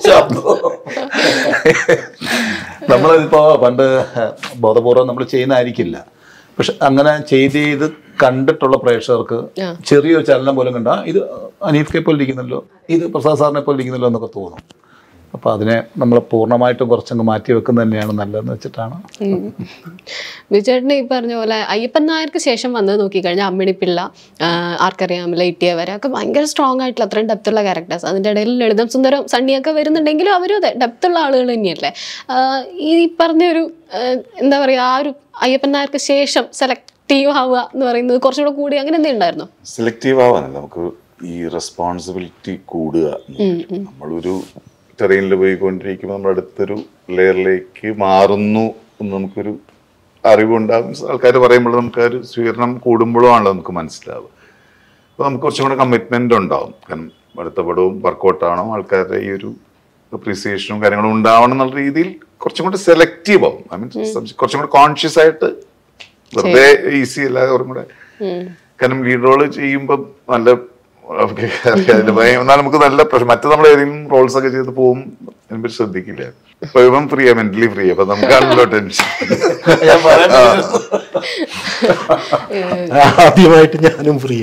നമ്മളിപ്പോ പണ്ട് ബോധപൂർവം നമ്മൾ ചെയ്യുന്നതായിരിക്കില്ല പക്ഷെ അങ്ങനെ ചെയ്ത് ചെയ്ത് കണ്ടിട്ടുള്ള പ്രേക്ഷകർക്ക് ചെറിയൊരു ചലനം പോലും കണ്ട ഇത് അനീഫ് കെ പോലെ ഇരിക്കുന്നല്ലോ ഇത് പ്രസാദ് സാറിനെ പോലെ ഇരിക്കുന്നല്ലോ എന്നൊക്കെ തോന്നും അപ്പൊ അതിനെ നമ്മൾ പൂർണ്ണമായിട്ടും കുറച്ചങ്ങ് മാറ്റി വെക്കുന്നത് തന്നെയാണ് നല്ലതെന്ന് വെച്ചിട്ടാണ് വിജയേട്ടന് ഈ പറഞ്ഞ പോലെ അയ്യപ്പൻ നായർക്ക് ശേഷം വന്നത് നോക്കിക്കഴിഞ്ഞാൽ അമ്മിണിപ്പിള്ള ആ, ആർക്കറിയാം ലൈറ്റിയ വരെ ഒക്കെ ഭയങ്കര സ്ട്രോങ് ആയിട്ടുള്ള അത്രയും ഡെപ്തുള്ള ക്യാരക്ടേഴ്സ് അതിൻ്റെ ഇടയിൽ ലളിതം സുന്ദരം സണ്ണിയൊക്കെ വരുന്നുണ്ടെങ്കിലും അവരും അതെ ഡെപ്തുള്ള ആളുകൾ തന്നെയല്ലേ ആ, ഈ പറഞ്ഞൊരു ആ, എന്താ പറയുക ആ ഒരു അയ്യപ്പൻ നായർക്ക് ശേഷം സെലക്റ്റീവ് ആവുക എന്ന് പറയുന്നത് കുറച്ചുകൂടെ കൂടി അങ്ങനെ എന്തെങ്കിലും ഉണ്ടായിരുന്നോ സെലക്റ്റീവ് ആവാനല്ല നമുക്ക് ഈ റെസ്പോൺസിബിലിറ്റി കൂടുക എന്നുള്ളത്. നമ്മളൊരു ടെറൈനിൽ പോയിക്കൊണ്ടിരിക്കുമ്പോൾ നമ്മൾ അടുത്തൊരു ലെയറിലേക്ക് മാറുന്നു എന്ന് നമുക്കൊരു അറിവുണ്ടാകും ആൾക്കാർ പറയുമ്പോൾ നമുക്ക് ആ ഒരു സ്വീകരണം കൂടുമ്പോഴുമാണല്ലോ നമുക്ക് മനസ്സിലാവുക അപ്പോൾ നമുക്ക് കുറച്ചും കൂടെ കമ്മിറ്റ്മെന്റ് ഉണ്ടാവും കാരണം അടുത്ത പടവും വർക്കൗട്ടാണോ ആൾക്കാരുടെ ഈ ഒരു അപ്രീസിയേഷനും കാര്യങ്ങളും ഉണ്ടാവണം എന്നുള്ള രീതിയിൽ കുറച്ചും കൂടെ സെലക്റ്റീവ് ആവും ഐ മീൻ കുറച്ചും കൂടെ കോൺഷ്യസ് ആയിട്ട് വെറുതെ ഈസി അല്ല കുറച്ചും കൂടെ കാരണം ലീഡ് റോള് ചെയ്യുമ്പോൾ നല്ല അവർക്ക് അറിയാം ഭയം എന്നാൽ നമുക്ക് നല്ല പ്രശ്നം മറ്റു നമ്മൾ ഏതെങ്കിലും റോൾസ് ഒക്കെ ചെയ്ത് പോകും അതിനെ ശ്രദ്ധിക്കില്ല ഇപ്പൊ ഇവൻ ഫ്രീ മെന്റലി ഫ്രീ അപ്പൊ നമുക്കാണല്ലോ ടെൻഷൻ ഞാൻ പറയാൻ ആദ്യമായിട്ട് ഞാനും ഫ്രീ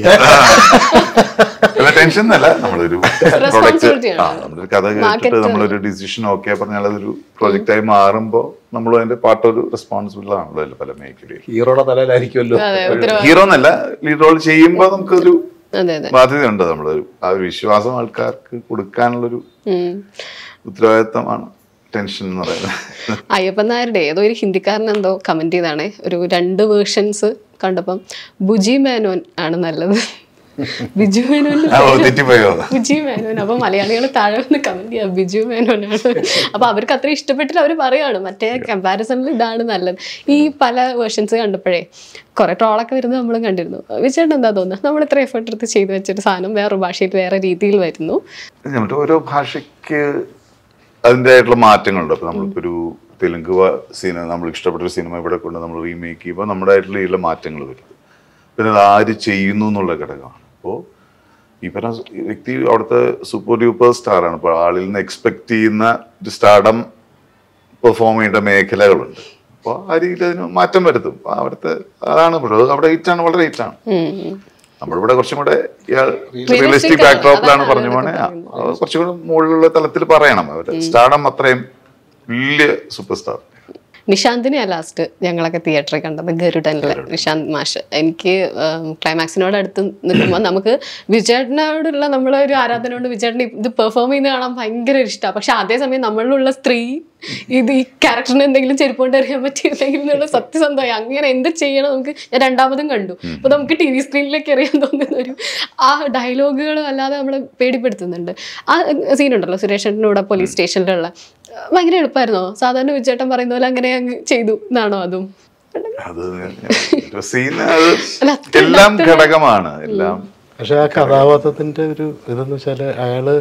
അല്ല ടെൻഷൻ എന്നല്ല നമ്മളൊരു പ്രൊഡക്റ്റ് Responsibility ആണ്. ആ നമ്മളൊരു കഥ കേട്ടിട്ട് Market നമ്മളൊരു ഡിസിഷൻ ഓക്കെ പറഞ്ഞാൽ അതൊരു പ്രോജക്റ്റ് ആയി മാറുമ്പോൾ നമ്മൾ അതിന്റെ പാർട്ട് ഒരു റെസ്പോൺസിബിൾ ആണല്ലോ അതിൽ പല മേഖലയും ഹീറോയുടെ തലയിലായിരിക്കുമല്ലോ അതെ ഉത്തരവാദിത്വം ഹീറോ എന്നല്ല ലീഡ് റോൾ ചെയ്യുമ്പോൾ നമുക്കൊരു അതെ അതെ ബാധ്യതയുണ്ട് നമ്മളൊരു ആ ഒരു വിശ്വാസം ആൾക്കാർക്ക് കൊടുക്കാനുള്ളൊരു ഉം. ഉത്തരവാദിത്തമാണ് ടെൻഷൻ എന്ന് പറയുന്നത് അയ്യപ്പൻ നായരുടെ ഏതോ ഒരു ഹിന്ദിക്കാരൻ എന്തോ കമന്റ് ചെയ്താണ് ഒരു രണ്ട് വേർഷൻസ് കണ്ടപ്പം ബുജി മേനോൻ ആണ് നല്ലത് ബിജു മേനോൻ ആ, ഓ, തെറ്റിപ്പോയോ ബിജു മേനോൻ അപ്പൊ മലയാളികൾ താഴെ വന്ന് കമന്റ് ചെയ്യാം ബിജു മേനോനാണ് അപ്പൊ അവർക്ക് അത്ര ഇഷ്ടപ്പെട്ടില്ല അവർ പറയാണ് മറ്റേ കമ്പാരിസണിൽ ഇതാണ് നല്ലത് ഈ പല വേർഷൻസ് കണ്ടപ്പോഴേ കുറെ ട്രോളൊക്കെ വരുന്നത് നമ്മളും കണ്ടിരുന്നു വിചാരിച്ചു എന്താ തോന്നുന്നത് നമ്മൾ ഇത്ര എഫേർട്ട് എടുത്ത് ചെയ്തു വെച്ചൊരു സാധനം വേറെ ഭാഷയിൽ വേറെ രീതിയിൽ വരുന്നു നമ്മുടെ ഓരോ ഭാഷയ്ക്ക് അതിൻ്റെതായിട്ടുള്ള മാറ്റങ്ങളുണ്ട് അപ്പൊ നമ്മളിപ്പോ ഒരു തെലുങ്ക് സിനിമ നമ്മൾ ഇഷ്ടപ്പെട്ട ഒരു സിനിമ ഇവിടെ കൊണ്ട് നമ്മൾ റീമേക്ക് ചെയ്യുമ്പോൾ നമ്മുടെ ആയിട്ടുള്ള ഇതിലുള്ള മാറ്റങ്ങൾ വരും പിന്നെ അത് ആര് ചെയ്യുന്നു എന്നുള്ള ഘടകമാണ് അപ്പോൾ ഈ പറഞ്ഞ വ്യക്തി അവിടുത്തെ സൂപ്പർ ഡ്യൂപ്പർ സ്റ്റാർ ആണ് ഇപ്പോൾ ആളിൽ നിന്ന് എക്സ്പെക്ട് ചെയ്യുന്ന ഒരു സ്റ്റാർഡം പെർഫോം ചെയ്യേണ്ട മേഖലകളുണ്ട് അപ്പോൾ ആ രീതിയിൽ അതിന് മാറ്റം വരുത്തും അപ്പൊ അവിടുത്തെ അതാണ് ഇപ്പോൾ അത് അവിടെ ഹൈറ്റ് ആണ് വളരെ ഹൈറ്റ് ആണ് ഉം. നമ്മളിവിടെ കുറച്ചും കൂടെ Realistic റിയലിസ്റ്റിക് ആണ്. ബാക്ക്ഡ്രോപ്പിലാണ് അതാണ് പറഞ്ഞ പോലെ അത് കുറച്ചും കൂടെ മുകളിലുള്ള തലത്തിൽ പറയണം അവര് സ്റ്റാർഡം അത്രയും വലിയ സൂപ്പർ സ്റ്റാർ നിശാന്തിനെ ലാസ്റ്റ് ഞങ്ങളൊക്കെ തിയേറ്ററിൽ കണ്ടത് ഗരുഡനിലെ നിശാന്ത് മാഷ് എനിക്ക് ക്ലൈമാക്സിനോട് അടുത്ത് നിൽക്കുമ്പോൾ നമുക്ക് വിജയേട്ടനോടുള്ള നമ്മളെ ഒരു ആരാധന കൊണ്ട് വിജയേട്ടൻ ഇത് പെർഫോം ചെയ്യുന്ന കാണാൻ ഭയങ്കര ഇഷ്ടമാണ് പക്ഷെ അതേസമയം നമ്മളിലുള്ള സ്ത്രീ ഇത് ഈ ക്യാരക്ടറിന് എന്തെങ്കിലും ചെരുപ്പ് കൊണ്ട് അറിയാൻ പറ്റിയില്ലെങ്കിൽ എന്നുള്ള സത്യസന്ധമായി അങ്ങനെ എന്ത് ചെയ്യണം നമുക്ക് ഞാൻ രണ്ടാമതും കണ്ടു അപ്പൊ നമുക്ക് ടി വി സ്ക്രീനിലേക്ക് അറിയാൻ തോന്നുന്ന ഒരു ആ ഡയലോഗുകളും അല്ലാതെ നമ്മളെ പേടിപ്പെടുത്തുന്നുണ്ട് ആ സീനുണ്ടല്ലോ സുരേഷേട്ടനൂടെ പോലീസ് സ്റ്റേഷനിലുള്ള ഭയങ്കര എളുപ്പമായിരുന്നോ സാധാരണ വിജയേട്ടൻ പറയുന്ന പോലെ അങ്ങനെ അങ്ങ് ചെയ്തു എന്നാണോ അതും അത് സീൻ അത് അല്ല, അത്ര എല്ലാം ഘടകമാണ് എല്ലാം പക്ഷെ ആ കഥാപാത്രത്തിന്റെ ഒരു ഇതെന്ന് വെച്ചാല് അയാള്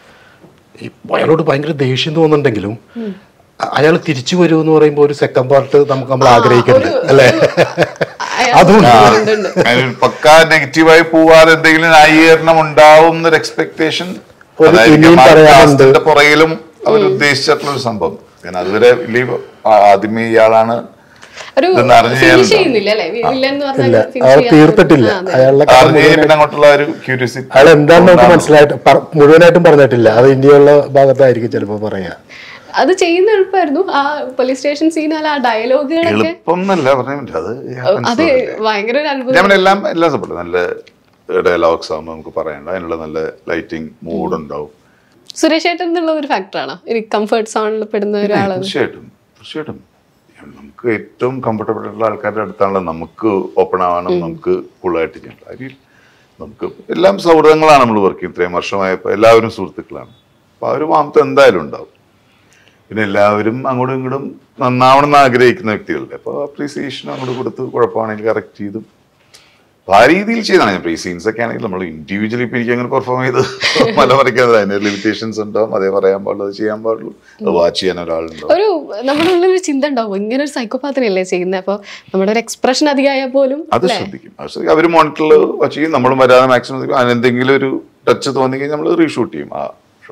ഈ അയാളോട് ഭയങ്കര ദേഷ്യം തോന്നുന്നുണ്ടെങ്കിലും അയാൾ തിരിച്ചു വരൂ എന്ന് പറയുമ്പോൾ ഒരു സെക്കൻഡ് പാർട്ട് നമുക്ക് നമ്മൾ ആഗ്രഹിക്കുന്നുണ്ട് അല്ലേ അതുകൊണ്ട് ഉണ്ട്, ഉണ്ട്. അതിനൊരു പക്കാ നെഗറ്റീവായി പോവാതെ എന്തെങ്കിലും ന്യായീകരണം ഉണ്ടാവും എന്നൊരു എക്സ്പെക്ടേഷൻ ഒരു ഇനിയും പറയാനുണ്ട്. പുറകിലും അവർ ഉദ്ദേശിച്ചിട്ടുള്ള ഒരു സംഭവം കാരണം അതുവരെ വലിയ ആ- ആദ്യമേ ഇയാളാണ് ഒരു ഇതൊന്നും അറിഞ്ഞ് ഫിനിഷ് ചെയ്യാനുണ്ടോ? ചെയ്യുന്നില്ല അല്ലേ വില്ലൻ എന്ന് ഇല്ല പറഞ്ഞാൽ finish അയാൾ ചെയ്യാൻ- തീർത്തിട്ടില്ല ആ, അതെ. അയാളുടെ കഥ അറിഞ്ഞ് മുഴുവൻ- പിന്നെ അങ്ങോട്ടുള്ള ഒരു ക്യൂരിയോസിറ്റി അയാൾ എന്താണെന്ന് നമുക്ക് മനസ്സിലായിട്ട് പറ- മുഴുവനായിട്ടും പറഞ്ഞിട്ടില്ല അത് ഇനിയുള്ള ഭാഗത്തായിരിക്കും ചിലപ്പോൾ പറയാ അത് ചെയ്യുന്ന എളുപ്പമായിരുന്നു ആ പോലീസ് സ്റ്റേഷൻ സീനാൽ ആ ഡയലോഗുകളൊക്കെ എളുപ്പം എന്നല്ല പറയാൻ പറ്റില്ല അത് happens അത് already. ഭയങ്കര ഒരു അത്ഭുതം ഞാൻ എല്ലാം എല്ലാം സപ്പോർട്ട് നല്ല ഡയലോഗ്സ് ആകുമ്പോൾ നമുക്ക് പറയണ്ട അതിനുള്ള നല്ല ലൈറ്റിംഗ് മൂഡ് ഉണ്ടാവും സുരേഷ് ഏട്ടൻ എന്നുള്ള ഒരു ഫാക്ടറാണോ എനിക്ക് കംഫർട്ട് സോണിൽ പെടുന്ന ഒരാള് തീർച്ചയായിട്ടും തീർച്ചയായിട്ടും നമുക്ക് ഏറ്റവും കംഫർട്ടബിൾ ഉള്ള ആൾക്കാരുടെ അടുത്താണല്ലോ നമുക്ക് ഓപ്പൺ ആവാനും നമുക്ക് കൂളായിട്ട് ചെയ്യാൻ കാര്യം നമുക്ക് എല്ലാം സൗഹൃദങ്ങളാണ് നമ്മൾ വർക്ക് ചെയ്യുന്നത് ഇത്രയും വർഷമായപ്പോൾ എല്ലാവരും സുഹൃത്തുക്കളാണ് അപ്പോൾ ആ ഒരു വാമത്ത് എന്തായാലും ഉണ്ടാവും പിന്നെ എല്ലാവരും അങ്ങോട്ടും ഇങ്ങോട്ടും നന്നാവണം എന്ന് ആഗ്രഹിക്കുന്ന വ്യക്തികളുടെ അപ്പോൾ അപ്രീസിയേഷൻ അങ്ങോട്ട് കൊടുത്ത് കുഴപ്പമാണെങ്കിൽ കറക്റ്റ് ചെയ്തു അപ്പോൾ ആ രീതിയിൽ ചെയ്താണ് ഞാൻ ഈ സീൻസ് ഒക്കെ ആണെങ്കിൽ നമ്മൾ ഇൻഡിവിജ്വലി ഇപ്പം എനിക്ക് അങ്ങനെ പെർഫോം ചെയ്ത് മല മറിക്കുന്നത് അതിന് ലിമിറ്റേഷൻസ് ഉണ്ടാവും അതേ പറയാൻ പാടുള്ളൂ അത് ചെയ്യാൻ പാടുള്ളൂ അത് വാച്ച് ചെയ്യാൻ ഒരാളുണ്ടാവും ഒരു നമ്മുടെ ഉള്ളിൽ ഒരു ചിന്ത ഉണ്ടാവും ഇങ്ങനെ ഒരു സൈക്കോപാത്തിനല്ലേ ചെയ്യുന്നത് അപ്പോൾ നമ്മുടെ ഒരു എക്സ്പ്രഷൻ അധികമായാൽ പോലും അത് ശ്രദ്ധിക്കും അത് ശ്രദ്ധിക്കും അവർ മോണിറ്ററിൽ വാച്ച് ചെയ്യും നമ്മളും വരാതെ മാക്സിമം അതിനെന്തെങ്കിലും ഒരു ടച്ച് തോന്നി കഴിഞ്ഞാൽ നമ്മൾ റീഷൂട്ട് ചെയ്യും ആ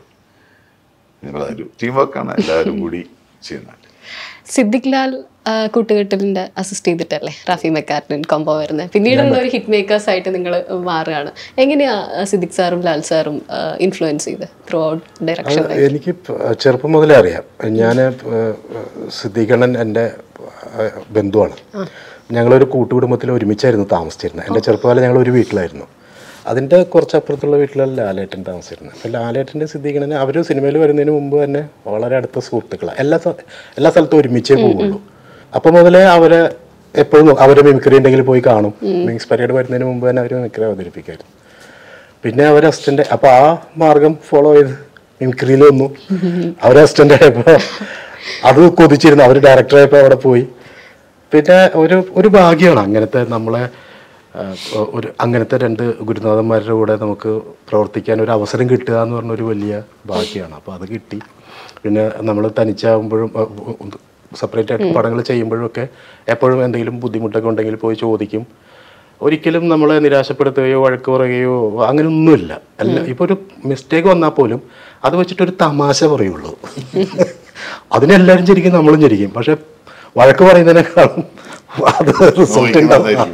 ഒരു ടീം വർക്കാണ് എല്ലാവരും കൂടി ചെയ്യുന്നത് സിദ്ദിഖ് ലാൽ ആ, കൂട്ടുകെട്ടിലിന്റെ അസിസ്റ്റ് ചെയ്തിട്ടല്ലേ റാഫി മെക്കാർട്ടിൻ കോംബോ വരുന്നത് പിന്നീടുള്ള ഒരു ഹിറ്റ് മേക്കേഴ്സ് ആയിട്ട് നിങ്ങൾ മാറുകയാണ് എങ്ങനെയാ ആ, സിദ്ദിഖ് സാറും ലാൽ സാറും ഇൻഫ്ലുവൻസ് ചെയ്ത് ത്രൂ ഔട്ട് ഡയറക്ഷൻ എനിക്ക് പ- ചെറുപ്പം മുതലേ അറിയാം ഞാൻ സിദ്ദീഖണ്ണൻ എൻ്റെ ആ, ബന്ധുവാണ് ഞങ്ങളൊരു കൂട്ടുകുടുംബത്തിൽ ഒരുമിച്ചായിരുന്നു താമസിച്ചിരുന്നത് എൻ്റെ ചെറുപ്പകാലം ഞങ്ങൾ ഒരു വീട്ടിലായിരുന്നു അതിൻ്റെ കുറച്ചപ്പുറത്തുള്ള വീട്ടിലാണ് ലാലേട്ടൻ താമസിച്ചിരുന്നത് അപ്പോൾ ലാലേട്ടൻ്റെ സിദ്ദീഖണ്ണന് അവർ സിനിമയിൽ വരുന്നതിന് മുമ്പ് തന്നെ വളരെ അടുത്ത സുഹൃത്തുക്കളാണ് എല്ലാ സ്ഥ- എല്ലാ സ്ഥലത്തും ഒരുമിച്ചേ പോവുള്ളൂ അപ്പോൾ മുതലേ അവരെ എപ്പോഴും അവരെ മിമിക്രി ഉണ്ടെങ്കിൽ പോയി കാണും മിക്സ് പരേഡ് വരുന്നതിന് മുമ്പ് തന്നെ അവർ മിമിക്രി അവതരിപ്പിക്കായിരുന്നു പിന്നെ അവർ അസിസ്റ്റന്റ് അപ്പൊ ആ മാർഗം ഫോളോ ചെയ്ത് മിമിക്രിയിൽ വന്നു അവർ അസിസ്റ്റന്റ് ആയപ്പോ അത് കൊതിച്ചിരുന്നു അവർ ഡയറക്ടർ ആയപ്പോ അവിടെ പോയി പിന്നെ ഒരു ഒരു ഭാഗ്യമാണ് അങ്ങനത്തെ നമ്മളെ ആ, ഒരു അങ്ങനത്തെ രണ്ട് ഗുരുനാഥന്മാരുടെ കൂടെ നമുക്ക് പ്രവർത്തിക്കാൻ ഒരു അവസരം കിട്ടുക എന്ന് പറഞ്ഞൊരു വലിയ ഭാഗ്യമാണ് അപ്പോൾ അത് കിട്ടി പിന്നെ നമ്മൾ തനിച്ചാകുമ്പോഴും സെപ്പറേറ്റ് ആയിട്ട് പടങ്ങൾ ചെയ്യുമ്പോഴും ഒക്കെ എപ്പോഴും എന്തെങ്കിലും ബുദ്ധിമുട്ടൊക്കെ ഉണ്ടെങ്കിൽ പോയി ചോദിക്കും ഒരിക്കലും നമ്മളെ നിരാശപ്പെടുത്തുകയോ വഴക്ക് പറയുകയോ അങ്ങനെയൊന്നുമില്ല അല്ല ഇപ്പോൾ ഒരു മിസ്റ്റേക്ക് വന്നാൽ പോലും അത് വെച്ചിട്ടൊരു തമാശ പറയുള്ളൂ അതിനെല്ലാവരും ചിരിക്കും നമ്മളും ചിരിക്കും പക്ഷെ വഴക്ക് പറയുന്നതിനേക്കാളും അത് റിസൾട്ട് ഉണ്ടാവും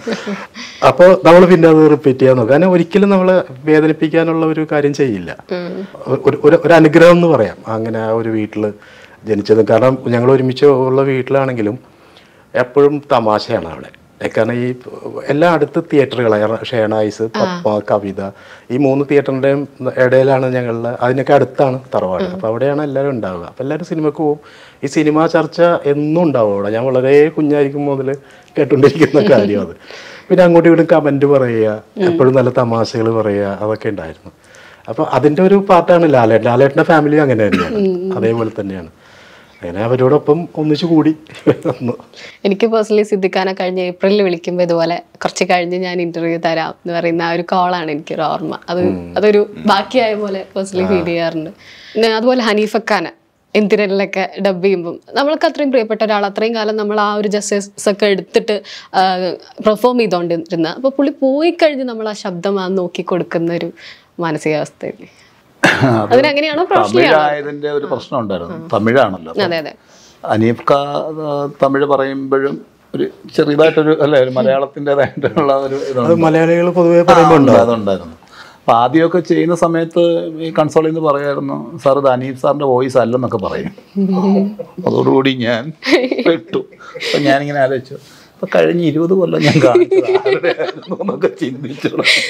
അപ്പോൾ നമ്മൾ പിന്നെ അത് റിപ്പീറ്റ് ചെയ്യാൻ നോക്കും കാരണം ഒരിക്കലും നമ്മളെ വേദനിപ്പിക്കാനുള്ള ഒരു കാര്യം ചെയ്യില്ല ഒരു ഒരു ഒരു അനുഗ്രഹം എന്ന് പറയാം അങ്ങനെ ആ ഒരു വീട്ടിൽ ജനിച്ചത് കാരണം ഞങ്ങൾ ഒരുമിച്ച് ഉള്ള വീട്ടിലാണെങ്കിലും എപ്പോഴും തമാശയാണ് അവിടെ ഏ, കാരണം ഈ എല്ലാ അടുത്ത് തിയേറ്ററുകളാണ് ഷേണായിസ് പപ്പ കവിത ഈ മൂന്ന് തിയേറ്ററിൻ്റെയും ഇടയിലാണ് ഞങ്ങളുടെ അതിനൊക്കെ അടുത്താണ് തറവാട് അപ്പോൾ അവിടെയാണ് എല്ലാവരും ഉണ്ടാവുക അപ്പോൾ എല്ലാവരും സിനിമക്ക് പോകും ഈ സിനിമാ ചർച്ച എന്നും ഉണ്ടാവും അവിടെ ഞാൻ വളരെ കുഞ്ഞായിരിക്കും മുതൽ കേട്ടുകൊണ്ടിരിക്കുന്ന കാര്യം അത് പിന്നെ അങ്ങോട്ടും ഇങ്ങോട്ടും കമൻറ്റ് പറയുക എപ്പോഴും നല്ല തമാശകൾ പറയുക അതൊക്കെ ഉണ്ടായിരുന്നു അപ്പോൾ അതിൻ്റെ ഒരു പാർട്ടാണ് ലാലേട്ടൻ ലാലേട്ടൻ്റെ ഫാമിലി അങ്ങനെ തന്നെയാണ് അതേപോലെ തന്നെയാണ് അങ്ങനെ അവരോടൊപ്പം ഒന്നിച്ചു കൂടി വന്നു എനിക്ക് പേഴ്സണലി സിദ്ദിഖാനെ കഴിഞ്ഞ ഏപ്രിലിൽ വിളിക്കുമ്പോൾ ഇതുപോലെ കുറച്ച് കഴിഞ്ഞ് ഞാൻ ഇന്റർവ്യൂ തരാം എന്ന് പറയുന്ന ആ ഒരു കോളാണ് എനിക്കൊരു ഓർമ്മ അത് അതൊരു ബാക്കിയായ പോലെ പേഴ്സണലി ഫീൽ ചെയ്യാറുണ്ട് പിന്നെ അതുപോലെ ഹനീഫക്കാനെ എന്തിരലിലൊക്കെ ഡബ് ചെയ്യുമ്പം നമ്മൾക്ക് അത്രയും പ്രിയപ്പെട്ട ഒരാൾ അത്രയും കാലം നമ്മൾ ആ ഒരു ജസ്റ്റേഴ്സ് ഒക്കെ എടുത്തിട്ട് പെർഫോം ചെയ്തുകൊണ്ടിരുന്ന അപ്പോൾ പുള്ളി പോയി കഴിഞ്ഞ് നമ്മൾ ആ ശബ്ദം ആ നോക്കി കൊടുക്കുന്ന ഒരു മാനസികാവസ്ഥയില്ലേ അതിനങ്ങനെയാണോ പ്രൊഫഷണലി ആണോ തമിഴായതിന്റെ ഒരു പ്രശ്നം ഉണ്ടായിരുന്നു തമിഴാണല്ലോ അപ്പം അതെ അതെ അനീഫ് ഖാ ആ, തമിഴ് പറയുമ്പോഴും ഒരു ചെറിയതായിട്ടൊരു അല്ലെ ഒരു മലയാളത്തിൻ്റെതായിട്ടുള്ള ഒരു അത് ഇതുണ്ട് മലയാളികൾ പൊതുവെ പറയുമ്പോൾ ഉണ്ട്, അതുണ്ടായിരുന്നു അപ്പൊ ആദ്യമൊക്കെ ചെയ്യുന്ന സമയത്ത് ഈ കൺസോളിൽ നിന്ന് പറയായിരുന്നു സാർ ഇത് അനീഫ് സാറിന്റെ വോയിസ് അല്ലെന്നൊക്കെ പറയും അതോടുകൂടി ഞാൻ പെട്ടു അപ്പൊ ഞാനിങ്ങനെ ആലോചിച്ചു അപ്പൊ കഴിഞ്ഞ ഇരുപത് കൊല്ലം ഞാൻ കാണിച്ചത് ആരുടെയായിരുന്നു എന്നൊക്കെ ചിന്തിച്ചു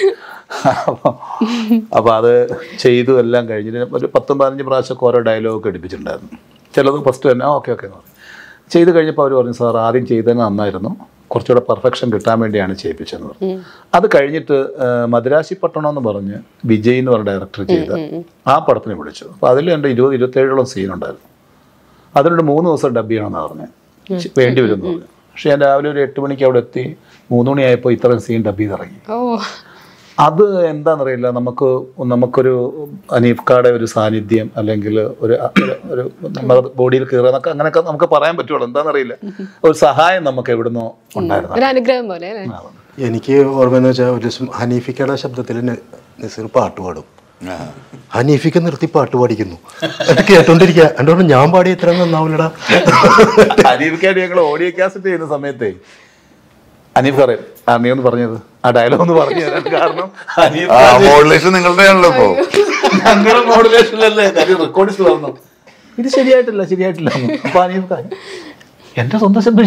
അപ്പൊ അപ്പൊ അത് ചെയ്തു എല്ലാം കഴിഞ്ഞിട്ട് ഒരു പത്തും പതിനഞ്ച് പ്രാവശ്യമൊക്കെ ഓരോ ഡയലോഗ് എടുപ്പിച്ചിട്ടുണ്ടായിരുന്നു ചിലത് ഫസ്റ്റ് തന്നെ ഓക്കെ ഓക്കെ എന്ന് പറഞ്ഞു ചെയ്ത് കഴിഞ്ഞപ്പോൾ അവർ പറഞ്ഞു സാർ ആദ്യം ചെയ്തത് നന്നായിരുന്നു കുറച്ചുകൂടെ പെർഫെക്ഷൻ കിട്ടാൻ വേണ്ടിയാണ് ചെയ്യിപ്പിച്ചതെന്ന് പറഞ്ഞു അത് കഴിഞ്ഞിട്ട് ആ, മദ്രാശി പട്ടണം എന്ന് പറഞ്ഞ് വിജയ് എന്ന് പറഞ്ഞ ഡയറക്ടർ ചെയ്ത ആ പടത്തിന് വിളിച്ചു അപ്പോൾ അതിൽ എൻ്റെ ഇരുപത് ഇരുപത്തേഴോളം സീൻ ഉണ്ടായിരുന്നു അതിനോട് മൂന്ന് ദിവസം ഡബ് ചെയ്യണമെന്നാണ് പറഞ്ഞത് വേണ്ടി വരും എന്ന് പറഞ്ഞു പക്ഷേ ഞാൻ രാവിലെ ഒരു എട്ട് മണിക്ക് അവിടെ എത്തി മൂന്ന് മണിയായപ്പോൾ ഇത്രയും സീൻ ഡബ് ചെയ്ത് ഇറങ്ങി ഓ അത് എന്താണെന്നറിയില്ല നമുക്ക് നമുക്കൊരു അനീഫ്കാടെ ഒരു സാന്നിധ്യം അല്ലെങ്കിൽ ഒരു ഒരു- ഒരു നമ്മുടെ ബോഡിയിൽ കയറുക എന്നൊക്കെ അങ്ങനെയൊക്കെ നമുക്ക് പറയാൻ പറ്റുള്ളൂ എന്താണെന്നറിയില്ല ഒരു സഹായം നമുക്ക് എവിടുന്നോ ഉണ്ടായിരുന്നു ഒരു അനുഗ്രഹം പോലെ അല്ലേ എനിക്ക് ഓർമ്മയെന്ന് വെച്ചാൽ ഒരു ദിവസം ഹനീഫിക്കയുടെ ശബ്ദത്തിൽ ന- നസീർ പാട്ട് പാടും ഹനീഫിക്ക നിർത്തി പാട്ട് പാടിക്കുന്നു അത് കേട്ടോണ്ടിരിക്കുക എന്നോട് ഞാൻ പാടി ഇത്ര നന്നാവില്ലടാ അനീഫ്ക്കായിട്ട് ഞങ്ങൾ ഓഡിയോ കാസറ്റ് ചെയ്യുന്ന സമയത്തെ അനീഫ് പറയും ആ നീ ഒന്ന് പറഞ്ഞത് ആ ഡയലോഗ് ഒന്ന് പറഞ്ഞു തരാൻ കാരണം അനീഫ് ആ മോഡുലേഷൻ നിങ്ങളുടെ ആണല്ലോ ഇപ്പോ ഞങ്ങളുടെ മോഡുലേഷനിലല്ലേ റെക്കോർഡിസ്റ്റ് പറഞ്ഞു ഇത് ശരിയായിട്ടില്ല ശരിയായിട്ടില്ല എന്ന്. അപ്പൊ അനീഫ് പറയും, എന്റെ സ്വന്തം ശബ്ദം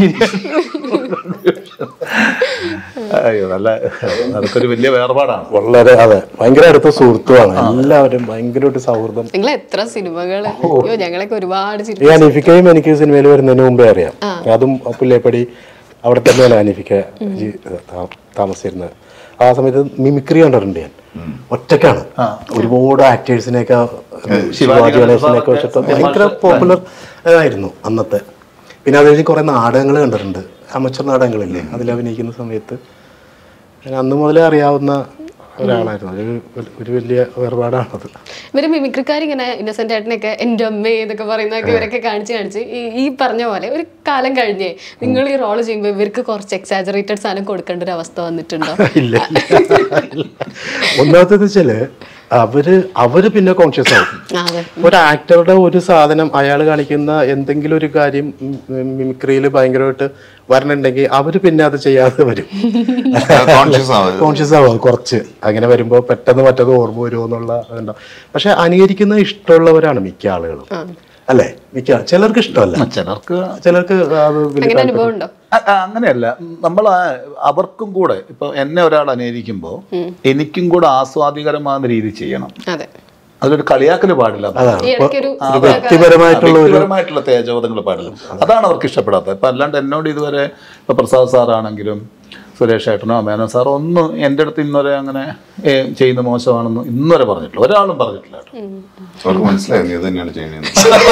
ശരിയായിട്ടില്ല അയ്യോ നല്ല അതൊക്കെ ഒരു വലിയ വേർപാടാണ് വളരെ അതെ ഭയങ്കര അടുത്ത സുഹൃത്തുമാണ് എല്ലാവരും ഭയങ്കരമായിട്ട് സൗഹൃദം നിങ്ങൾ എത്ര സിനിമകള് അയ്യോ ഞങ്ങളൊക്കെ ഒരുപാട് ഈ സിനിമ അനീഫിക്കയും എനിക്ക് സിനിമയിൽ വരുന്നതിന് മുമ്പേ അറിയാം അതും പുല്ലേപ്പടി അവിടെ തന്നെയാണ് അനീഫിക്ക ജി- താ- താമസിച്ചിരുന്നത് ആ സമയത്ത് മിമിക്രി കണ്ടിട്ടുണ്ട് ഞാൻ ഒറ്റക്കാണ് ഒരുപാട് ആക്ടേഴ്സിനെയൊക്കെ ശിവാജി ഗണേശനെയൊക്കെ വെച്ചിട്ട് ഭയങ്കര പോപ്പുലർ ആയിരുന്നു അന്നത്തെ പിന്നെ അത് കഴിഞ്ഞ് കുറെ നാടകങ്ങൾ കണ്ടിട്ടുണ്ട് അമച്ചർ നാടകങ്ങളില്ലേ അതിൽ അഭിനയിക്കുന്ന സമയത്ത് ഞാൻ അന്ന് മുതലേ അറിയാവുന്ന ഒരാളായിരുന്നു അതൊരു ഒരു വലിയ വേർപാടാണത് ഇവര് മിമിക്രിക്കാർ ഇങ്ങനെ ഇന്നസെന്റ് ഏട്ടനൊക്കെ എന്റെ അമ്മേ എന്നൊക്കെ പറയുന്നതൊക്കെ ഇവരൊക്കെ കാണിച്ച് കാണിച്ച് ഈ ഈ പറഞ്ഞ പോലെ ഒരു കാലം കഴിഞ്ഞേ നിങ്ങൾ ഈ റോള് ചെയ്യുമ്പോൾ ഇവർക്ക് കുറച്ച് എക്സാജറേറ്റഡ് സാധനം കൊടുക്കേണ്ട ഒരു അവസ്ഥ വന്നിട്ടുണ്ടോ ഇല്ല ഒന്നാമത്തേത് വെച്ചാല് അവര് അവര് പിന്നെ കോൺഷ്യസ് ആവും ആ, അതെ ഒരു ആക്ടറുടെ ഒരു സാധനം അയാൾ കാണിക്കുന്ന എന്തെങ്കിലും ഒരു കാര്യം മിമിക്രിയിൽ ഭയങ്കരമായിട്ട് വരണുണ്ടെങ്കിൽ അവര് പിന്നെ അത് ചെയ്യാതെ വരും കോൺഷ്യസ് ആവും കോൺഷ്യസ് ആവും കുറച്ച് അങ്ങനെ വരുമ്പോൾ പെട്ടെന്ന് മറ്റത് ഓർമ്മ വരുമോ എന്നുള്ള അതുണ്ടാവും പക്ഷെ അനുകരിക്കുന്ന ഇഷ്ടമുള്ളവരാണ് മിക്ക ആളുകളും അല്ലേ മിക്ക ചിലർക്ക് ഇഷ്ടമല്ല ചിലർക്ക് ചിലർക്ക് അത് വലിയ അങ്ങനെ അനുഭവം ഉണ്ടോ അ- അ- അങ്ങനെയല്ല നമ്മൾ അവർക്കും കൂടെ ഇപ്പൊ എന്നെ ഒരാൾ അനുകരിക്കുമ്പോൾ എനിക്കും കൂടെ ആസ്വാദികരമാകുന്ന രീതി ചെയ്യണം അതെ അതിലൊരു കളിയാക്കല് പാടില്ല അതാണ് ഈ ഇടയ്ക്കൊരു ഒരു വ്യക്തിപരമായിട്ടുള്ള ഒരു വ്യക്തിപരമായിട്ടുള്ള തേജോധങ്ങൾ പാടില്ല അതാണ് അവർക്ക് ഇഷ്ടപ്പെടാത്തത് ഇപ്പൊ അല്ലാണ്ട് എന്നോട് ഇതുവരെ ഇപ്പൊ പ്രസാദ് സാറാണെങ്കിലും സുരേഷ് ഏട്ടനോ മേനോ സാറോ ഒന്നും എൻ്റെ അടുത്ത് ഇന്നുവരെ അങ്ങനെ ഏ, ചെയ്യുന്ന മോശമാണെന്ന് ഇന്നുവരെ പറഞ്ഞിട്ടില്ല ഒരാളും പറഞ്ഞിട്ടില്ല കേട്ടോ അവർക്ക് മനസ്സിലായി നീ ഇത് തന്നെയാണ് ചെയ്യുന്നത്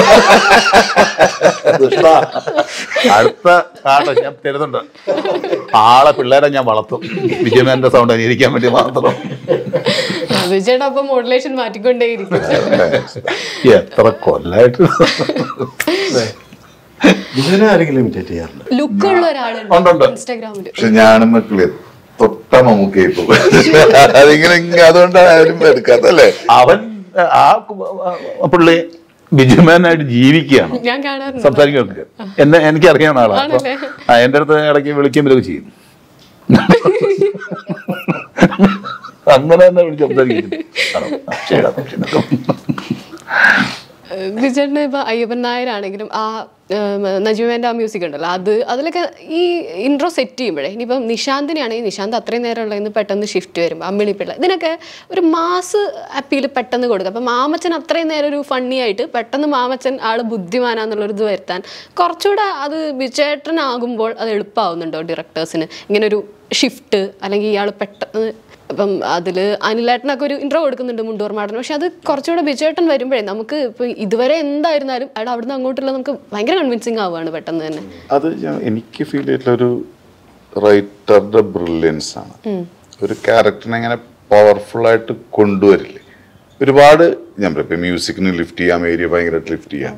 ദുഷ്ടാ. അടുത്ത കാട്ടോ ഞാൻ തരുന്നുണ്ട് ആളെ പിള്ളേരെ ഞാൻ വളർത്തും വിജയമേന്റെ സൗണ്ട് അനുകരിക്കാൻ വേണ്ടി മാത്രം വിജയുടെ ഒപ്പം മോഡുലേഷൻ മാറ്റിക്കൊണ്ടേയിരിക്കും എത്ര കൊല്ലായിട്ട് ഇതിനെ ആരെങ്കിലും ഇമിറ്റേറ്റ് ചെയ്യാറുണ്ട് ലുക്ക് ഉള്ള ഒരാളുണ്ട് ഉണ്ടുണ്ട്. ഇൻസ്റ്റാഗ്രാമില് പക്ഷെ ഞാനും മക്കളെ തൊട്ട മമ്മൂക്കയെ ഇപ്പൊ അതിങ്ങനെ ഇങ്ങ- അതുകൊണ്ടാണ് ആരും എടുക്കാത്ത അല്ലേ അവൻ ആ കു- പുള്ളി ബിജുമാനായിട്ട് ജീവിക്കുകയാണ് ഞാൻ കാണാറുണ്ട് സംസാരിക്കുകയൊക്കെ എന്നെ എനിക്ക് അറിയാവുന്ന ആളാണ് അപ്പൊ ആണല്ലേ? ആ, എൻ്റെ അടുത്ത് ഇടയ്ക്ക് വിളിക്കുമ്പോഴൊക്കെ ചെയ്യും അങ്ങനെ തന്നെ വിളിച്ച് സംസാരിക്കും ആണോ? ആ, ശരിടാ, ശരിടാ. വിജയന് ഇപ്പൊ അയ്യപ്പൻ നായരാണെങ്കിലും ആ നജുമേന്റെ ആ മ്യൂസിക് ഉണ്ടല്ലോ അത് അതിലൊക്കെ ഈ ഇൻട്രോ സെറ്റ് ചെയ്യുമ്പോഴേ ഇനിയിപ്പം നിശാന്തിനെയാണെങ്കിൽ നിശാന്ത് അത്രയും നേരമുള്ള ഇന്ന് പെട്ടെന്ന് ഷിഫ്റ്റ് വരുമ്പോൾ അമ്മിണിപ്പിള്ള ഇതിനൊക്കെ ഒരു മാസ് അപ്പീൽ പെട്ടെന്ന് കൊടുക്കുക അപ്പം മാമച്ചൻ അത്രയും നേരം ഒരു ഫണ്ണി ആയിട്ട് പെട്ടെന്ന് മാമച്ചൻ ആള് ബുദ്ധിമാനാന്നുള്ളൊരു ഇത് വരുത്താൻ കുറച്ചുകൂടെ അത് വിജയേട്ടനാകുമ്പോൾ അത് എളുപ്പമാവുന്നുണ്ടോ ഡയറക്ടേഴ്സിന് ഇങ്ങനെ ഒരു ഷിഫ്റ്റ് അല്ലെങ്കിൽ ഇയാൾ പെട്ടെന്ന് അപ്പം അതിൽ അനിലേട്ടനൊക്കെ ഒരു ഇൻട്രോ കൊടുക്കുന്നുണ്ട് മുണ്ടൂർ മാടൻ പക്ഷെ അത് കുറച്ചുകൂടെ ബിജുവേട്ടൻ വരുമ്പോഴേ നമുക്ക് ഇപ്പം ഇതുവരെ എന്തായിരുന്നാലും അയാൾ അവിടുന്ന് അങ്ങോട്ടുള്ള നമുക്ക് ഭയങ്കര കൺവിൻസിങ് ആവുകയാണ് പെട്ടെന്ന് തന്നെ അത് ഞാൻ- എനിക്ക് ഫീൽ ചെയ്തിട്ടുള്ള ഒരു റൈറ്ററുടെ ബ്രില്യൻസ് ആണ് ഒരു ക്യാരക്ടറിനെ ഇങ്ങനെ പവർഫുൾ ആയിട്ട് കൊണ്ടുവരില്ലേ ഒരുപാട് ഞാൻ പറയും ഇപ്പൊ മ്യൂസിക്കിന് ലിഫ്റ്റ് ചെയ്യാം ഏരിയ ഭയങ്കരമായിട്ട് ലിഫ്റ്റ് ചെയ്യാം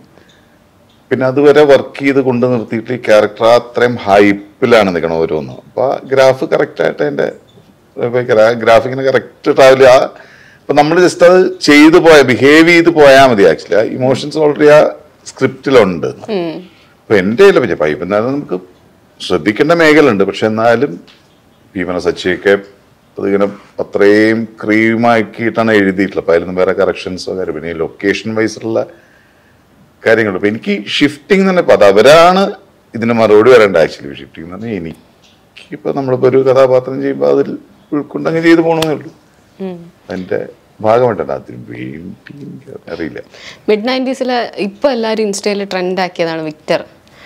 പിന്നെ അതുവരെ വർക്ക് ചെയ്ത് കൊണ്ട് നിർത്തിയിട്ട് ഈ ക്യാരക്ടർ അത്രയും ഹൈപ്പിലാണ് നിൽക്കണം ഓരോന്നും അപ്പൊ ആ ഗ്രാഫ് കറക്റ്റ് ആയിട്ട് അതിന്റെ ഗ്രാഫിക്കിന് കറക്റ്റ് ട്രാവൽ ആ അപ്പൊ നമ്മൾ ജസ്റ്റ് അത് ചെയ്തു പോയ ബിഹേവ് ചെയ്ത് പോയാൽ മതി ആക്ച്വലി ആ ഇമോഷൻസ് ഓൾറെഡി ആ സ്ക്രിപ്റ്റിലുണ്ട് അപ്പൊ എന്റെ കയ്യിലെ പറ്റിയ പൈപ്പ് എന്നാലും നമുക്ക് ശ്രദ്ധിക്കേണ്ട മേഖല ഉണ്ട് പക്ഷെ എന്നാലും ഭീമന സച്ചിയൊക്കെ അതിങ്ങനെ അത്രയും ക്രീമാക്കിയിട്ടാണ് എഴുതിയിട്ടുള്ളത് അപ്പൊ അതിലൊന്നും വേറെ കറക്ഷൻസോ കാര്യം പിന്നെ ലൊക്കേഷൻ വൈസുള്ള കാര്യങ്ങളുണ്ട് അപ്പൊ എനിക്ക് ഷിഫ്റ്റിംഗ് തന്നെ ഇപ്പൊ അത് അവരാണ് ഇതിന് മറുപടി വരേണ്ട ആക്ച്വലി ഷിഫ്റ്റിംഗ് എന്ന് പറഞ്ഞാൽ എനിക്കിപ്പോ നമ്മളിപ്പോ ഒരു കഥാപാത്രം ചെയ്യുമ്പോൾ അതിൽ ഉൾക്കൊണ്ടങ്ങ് ചെയ്തു പോകണമെന്നേ ഉള്ളൂ അതിന്റെ ഭാഗമായിട്ടാണ് അതിന് വേണ്ടി എനിക്ക് അറിയില്ല മിഡ് നയൻറ്റീസില് ഇപ്പൊ എല്ലാവരും ഇൻസ്റ്റയിൽ ട്രെൻഡ് ആക്കിയതാണ് വിക്ടർ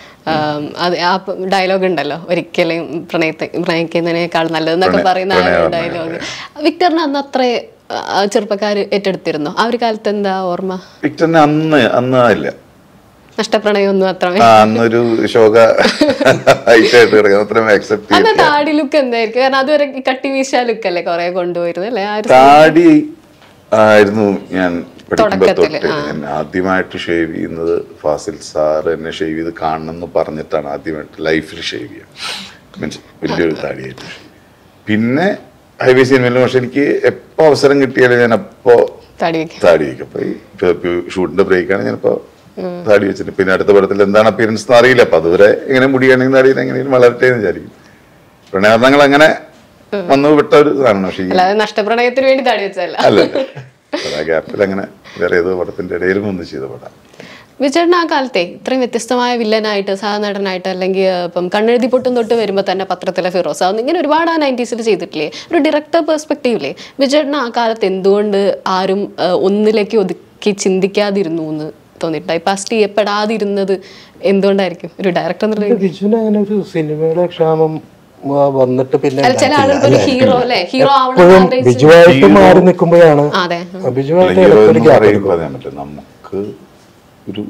ആം, അത് ആ ഡയലോഗ് ഉണ്ടല്ലോ ഒരിക്കലും പ്രണയത്തെ പ്രണയിക്കുന്നതിനേക്കാൾ നല്ലതെന്നൊക്കെ പ്രണയ- പറയുന്ന ആ പ്രണയം, ഡയലോഗ് വിക്ടറിന് അന്ന് അത്ര ചെറുപ്പക്കാർ ഏറ്റെടുത്തിരുന്നു ആ ഒരു കാലത്ത് എന്താ ഓർമ്മ വിക്ടറിന് അന്ന് അന്ന് ഇല്ല നഷ്ടപ്രണയമൊന്നും അത്രമേ ആ അന്നൊരു ശോക ഹൈറ്റായിട്ട് കിടക്കുന്നത് അത്രയും അക്സെപ്റ്റ് അന്ന് ചെയ്തില്ല താടി ലുക്ക് എന്തായിരിക്കും കാരണം അതുവരെ ഈ കട്ടി വീശ ലുക്ക് അല്ലേ കുറെ കൊണ്ടുപോയിരുന്നത് അല്ലേ ആ ഒരു താടി ആയിരുന്നു ഞാൻ പഠിക്കുമ്പോ തുടക്കത്തില്, തൊട്ട് ആ. ഞാൻ ആദ്യമായിട്ട് ഷേവ് ചെയ്യുന്നത് ഫാസിൽ സാർ എന്നെ ഷേവ് ചെയ്ത് കാണണം എന്ന് പറഞ്ഞിട്ടാണ് ആദ്യമായിട്ട് ലൈഫിൽ ഷേവ് ചെയ്യുക മീൻസ് വലിയൊരു താടിയായിട്ട് പിന്നെ ഹൈവേ സിനിമയിലും പക്ഷെ എനിക്ക് എപ്പോ അവസരം കിട്ടിയാലും ഞാൻ അപ്പോ താടി വെക്കും താടി വയ്ക്കും അപ്പൊ ഈ ഷൂട്ടിന്റെ ബ്രേക്കാണ് ഞാനിപ്പോ താടി വെച്ചിട്ട് പിന്നെ അടുത്ത പടത്തിൽ എന്താണ് അപ്പിയറൻസ് എന്ന് അറിയില്ല അപ്പൊ അതുവരെ എങ്ങനെ മുടിയാണെങ്കിൽ അറിയില്ല എങ്ങനെയും വളരട്ടെ എന്ന് വിചാരിക്കും പ്രണയാർത്ഥങ്ങൾ അങ്ങനെ വന്നു വിട്ട ഒരു ഇതാണ് പക്ഷേ ഈ അല്ലാതെ നഷ്ടപ്രണയത്തിന് വേണ്ടി താടി വെച്ചതല്ല അല്ല ആ ഗ്യാപ്പിൽ അങ്ങനെ വേറെ ഏതോ പടത്തിന്റെ ഇടയിലും ഒന്ന് ചെയ്ത പടം വിജയേട്ടൻ ആ കാലത്തെ ഇത്രയും വ്യത്യസ്തമായ വില്ലനായിട്ട് സഹനടനായിട്ട് അല്ലെങ്കിൽ ഏഹ്, ഇപ്പം കണ്ണെഴുതി പൊട്ടും തൊട്ട് വരുമ്പോൾ തന്നെ പത്രത്തിലെ ഫിറോസ് അതൊന്നും ഇങ്ങനെ ഒരുപാട് ആ നയൻറ്റീസിൽ ചെയ്തിട്ടില്ലേ ഒരു ഡയറക്ടർ പെർസ്പെക്റ്റീവില്ലേ വിജയേട്ടൻ ആ കാലത്ത് എന്തുകൊണ്ട് ആരും ഏഹ്, ഒന്നിലേക്ക് ഒതുക്കി ചിന്തിക്കാതിരുന്നു എന്ന് തോന്നിയിട്ടുണ്ട് ടൈപ്പാസ്റ്റ് ചെയ്യപ്പെടാതിരുന്നത് എന്തുകൊണ്ടായിരിക്കും ഒരു ഡയറക്ടർ എന്നുള്ള ബിജുവിന് അങ്ങനെ ഒരു സിനിമയുടെ ക്ഷാമം ആ, വന്നിട്ട് പിന്നെ അല്ല, ചില ആളുകൾക്ക് ഒരു ഹീറോ അല്ലേ ഹീറോ എപ്പോഴും ആവണം ബിജുവായിട്ട് മാറി നിൽക്കുമ്പോഴാണ് ആ, അതെ ബിജുവായിട്ട് ഹീറോ ഇടയ്ക്കൊരു എന്ന് gap പറയുമ്പോൾ പറയാൻ പറ്റില്ല നമുക്ക് ഒരു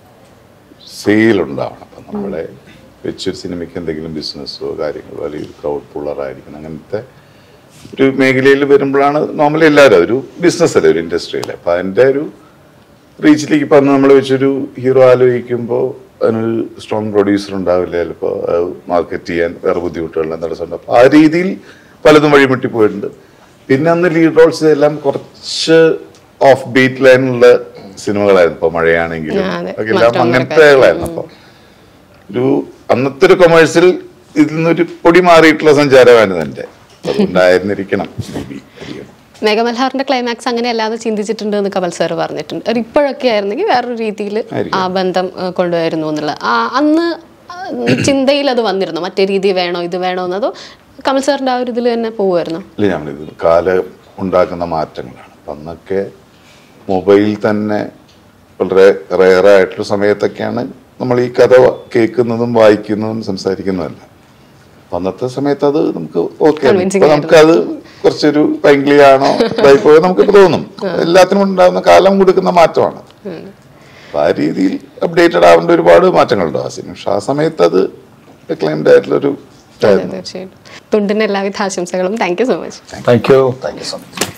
സെയിൽ ഉണ്ടാവണം അപ്പം നമ്മളെ വെച്ചൊരു സിനിമയ്ക്ക് എന്തെങ്കിലും ബിസിനസ്സോ കാര്യങ്ങളോ അല്ലെങ്കിൽ ക്രൗഡ് പുള്ളറായിരിക്കണം അങ്ങനത്തെ ഒരു മേഖലയിൽ വരുമ്പോഴാണ് നോർമലി എല്ലാവരും അതൊരു ബിസിനസ് അല്ലേ ഒരു ഇൻഡസ്ട്രിയിൽ അപ്പം അതിൻ്റെ ഒരു റീച്ചിലേക്ക് ഇപ്പം അന്ന് നമ്മൾ വെച്ചൊരു ഹീറോ ആലോചിക്കുമ്പോൾ അതിനൊരു സ്ട്രോങ് പ്രൊഡ്യൂസർ ഉണ്ടാവില്ല ചിലപ്പോൾ മാർക്കറ്റ് ചെയ്യാൻ വേറെ ബുദ്ധിമുട്ടുകളെല്ലാം തടസ്സമുണ്ട് അപ്പോൾ ആ രീതിയിൽ പലതും വഴിമുട്ടി പോയിട്ടുണ്ട് പിന്നെ അന്ന് ലീഡ് റോൾസ് എല്ലാം കുറച്ച് ഓഫ് ബീറ്റ് ലൈനുള്ള സിനിമകളായിരുന്നു ഇപ്പോൾ മഴയാണെങ്കിലും ആ, അതെ. ഒക്കെ എല്ലാം മറ്റൊന്നൊക്കെ. അങ്ങനത്തെകളായിരുന്നു അപ്പോൾ ഒരു അന്നത്തെ ഒരു കൊമേഴ്സ്യൽ ഇതിൽ നിന്നൊരു പൊടി മാറിയിട്ടുള്ള സഞ്ചാരമായിരുന്നു എൻ്റെ അതുകൊണ്ടായിരുന്നിരിക്കണം maybe അധികം. മേഘമൽഹാറിന്റെ ക്ലൈമാക്സ് അങ്ങനെ അല്ലാതെ ചിന്തിച്ചിട്ടുണ്ട് എന്ന് കമൽ സാർ പറഞ്ഞിട്ടുണ്ട് ഒരു ഇപ്പോഴൊക്കെ ആയിരുന്നെങ്കിൽ വേറൊരു രീതിയിൽ ആ ബന്ധം ഏഹ്, കൊണ്ടുവരുന്നു എന്നുള്ളത് ആ, അന്ന് ആ, ചിന്തയിൽ അത് വന്നിരുന്നു മറ്റേ രീതി വേണോ ഇത് വേണോ എന്നതോ കമൽ സാറിന്റെ ആ ഒരു ഇതിൽ തന്നെ പോകുമായിരുന്നു ഇല്ല നമ്മളിത് കാലം ഉണ്ടാക്കുന്ന മാറ്റങ്ങളാണ് അപ്പം അന്നൊക്കെ മൊബൈൽ തന്നെ വളരെ റയറായിട്ടുള്ള സമയത്തൊക്കെയാണ് നമ്മൾ ഈ കഥ കേൾക്കുന്നതും വായിക്കുന്നതും സംസാരിക്കുന്നതല്ല അപ്പം അന്നത്തെ സമയത്ത് അത് നമുക്ക് ഓക്കെ Convincing ഇപ്പൊ നമുക്കത് കുറച്ചൊരു ഭയങ്കര ആണോ ഇതായിപ്പോയോ നമുക്കിപ്പോൾ തോന്നും എല്ലാത്തിനും ഉണ്ടാകുന്ന കാലം കൊടുക്കുന്ന മാറ്റമാണ് അപ്പൊ ആ രീതിയിൽ അപ്ഡേറ്റഡ് ആവേണ്ട ഒരുപാട് മാറ്റങ്ങളുണ്ട് ആ സിനിമ പക്ഷെ ആ സമയത്ത് അത് ക്ലൈംഡ് ആയിട്ടുള്ളൊരു ഇതായിരുന്നു തീർച്ചയായിട്ടും തുണ്ടിന് എല്ലാവിധ ആശംസകളും thank you so much thank you thank you so much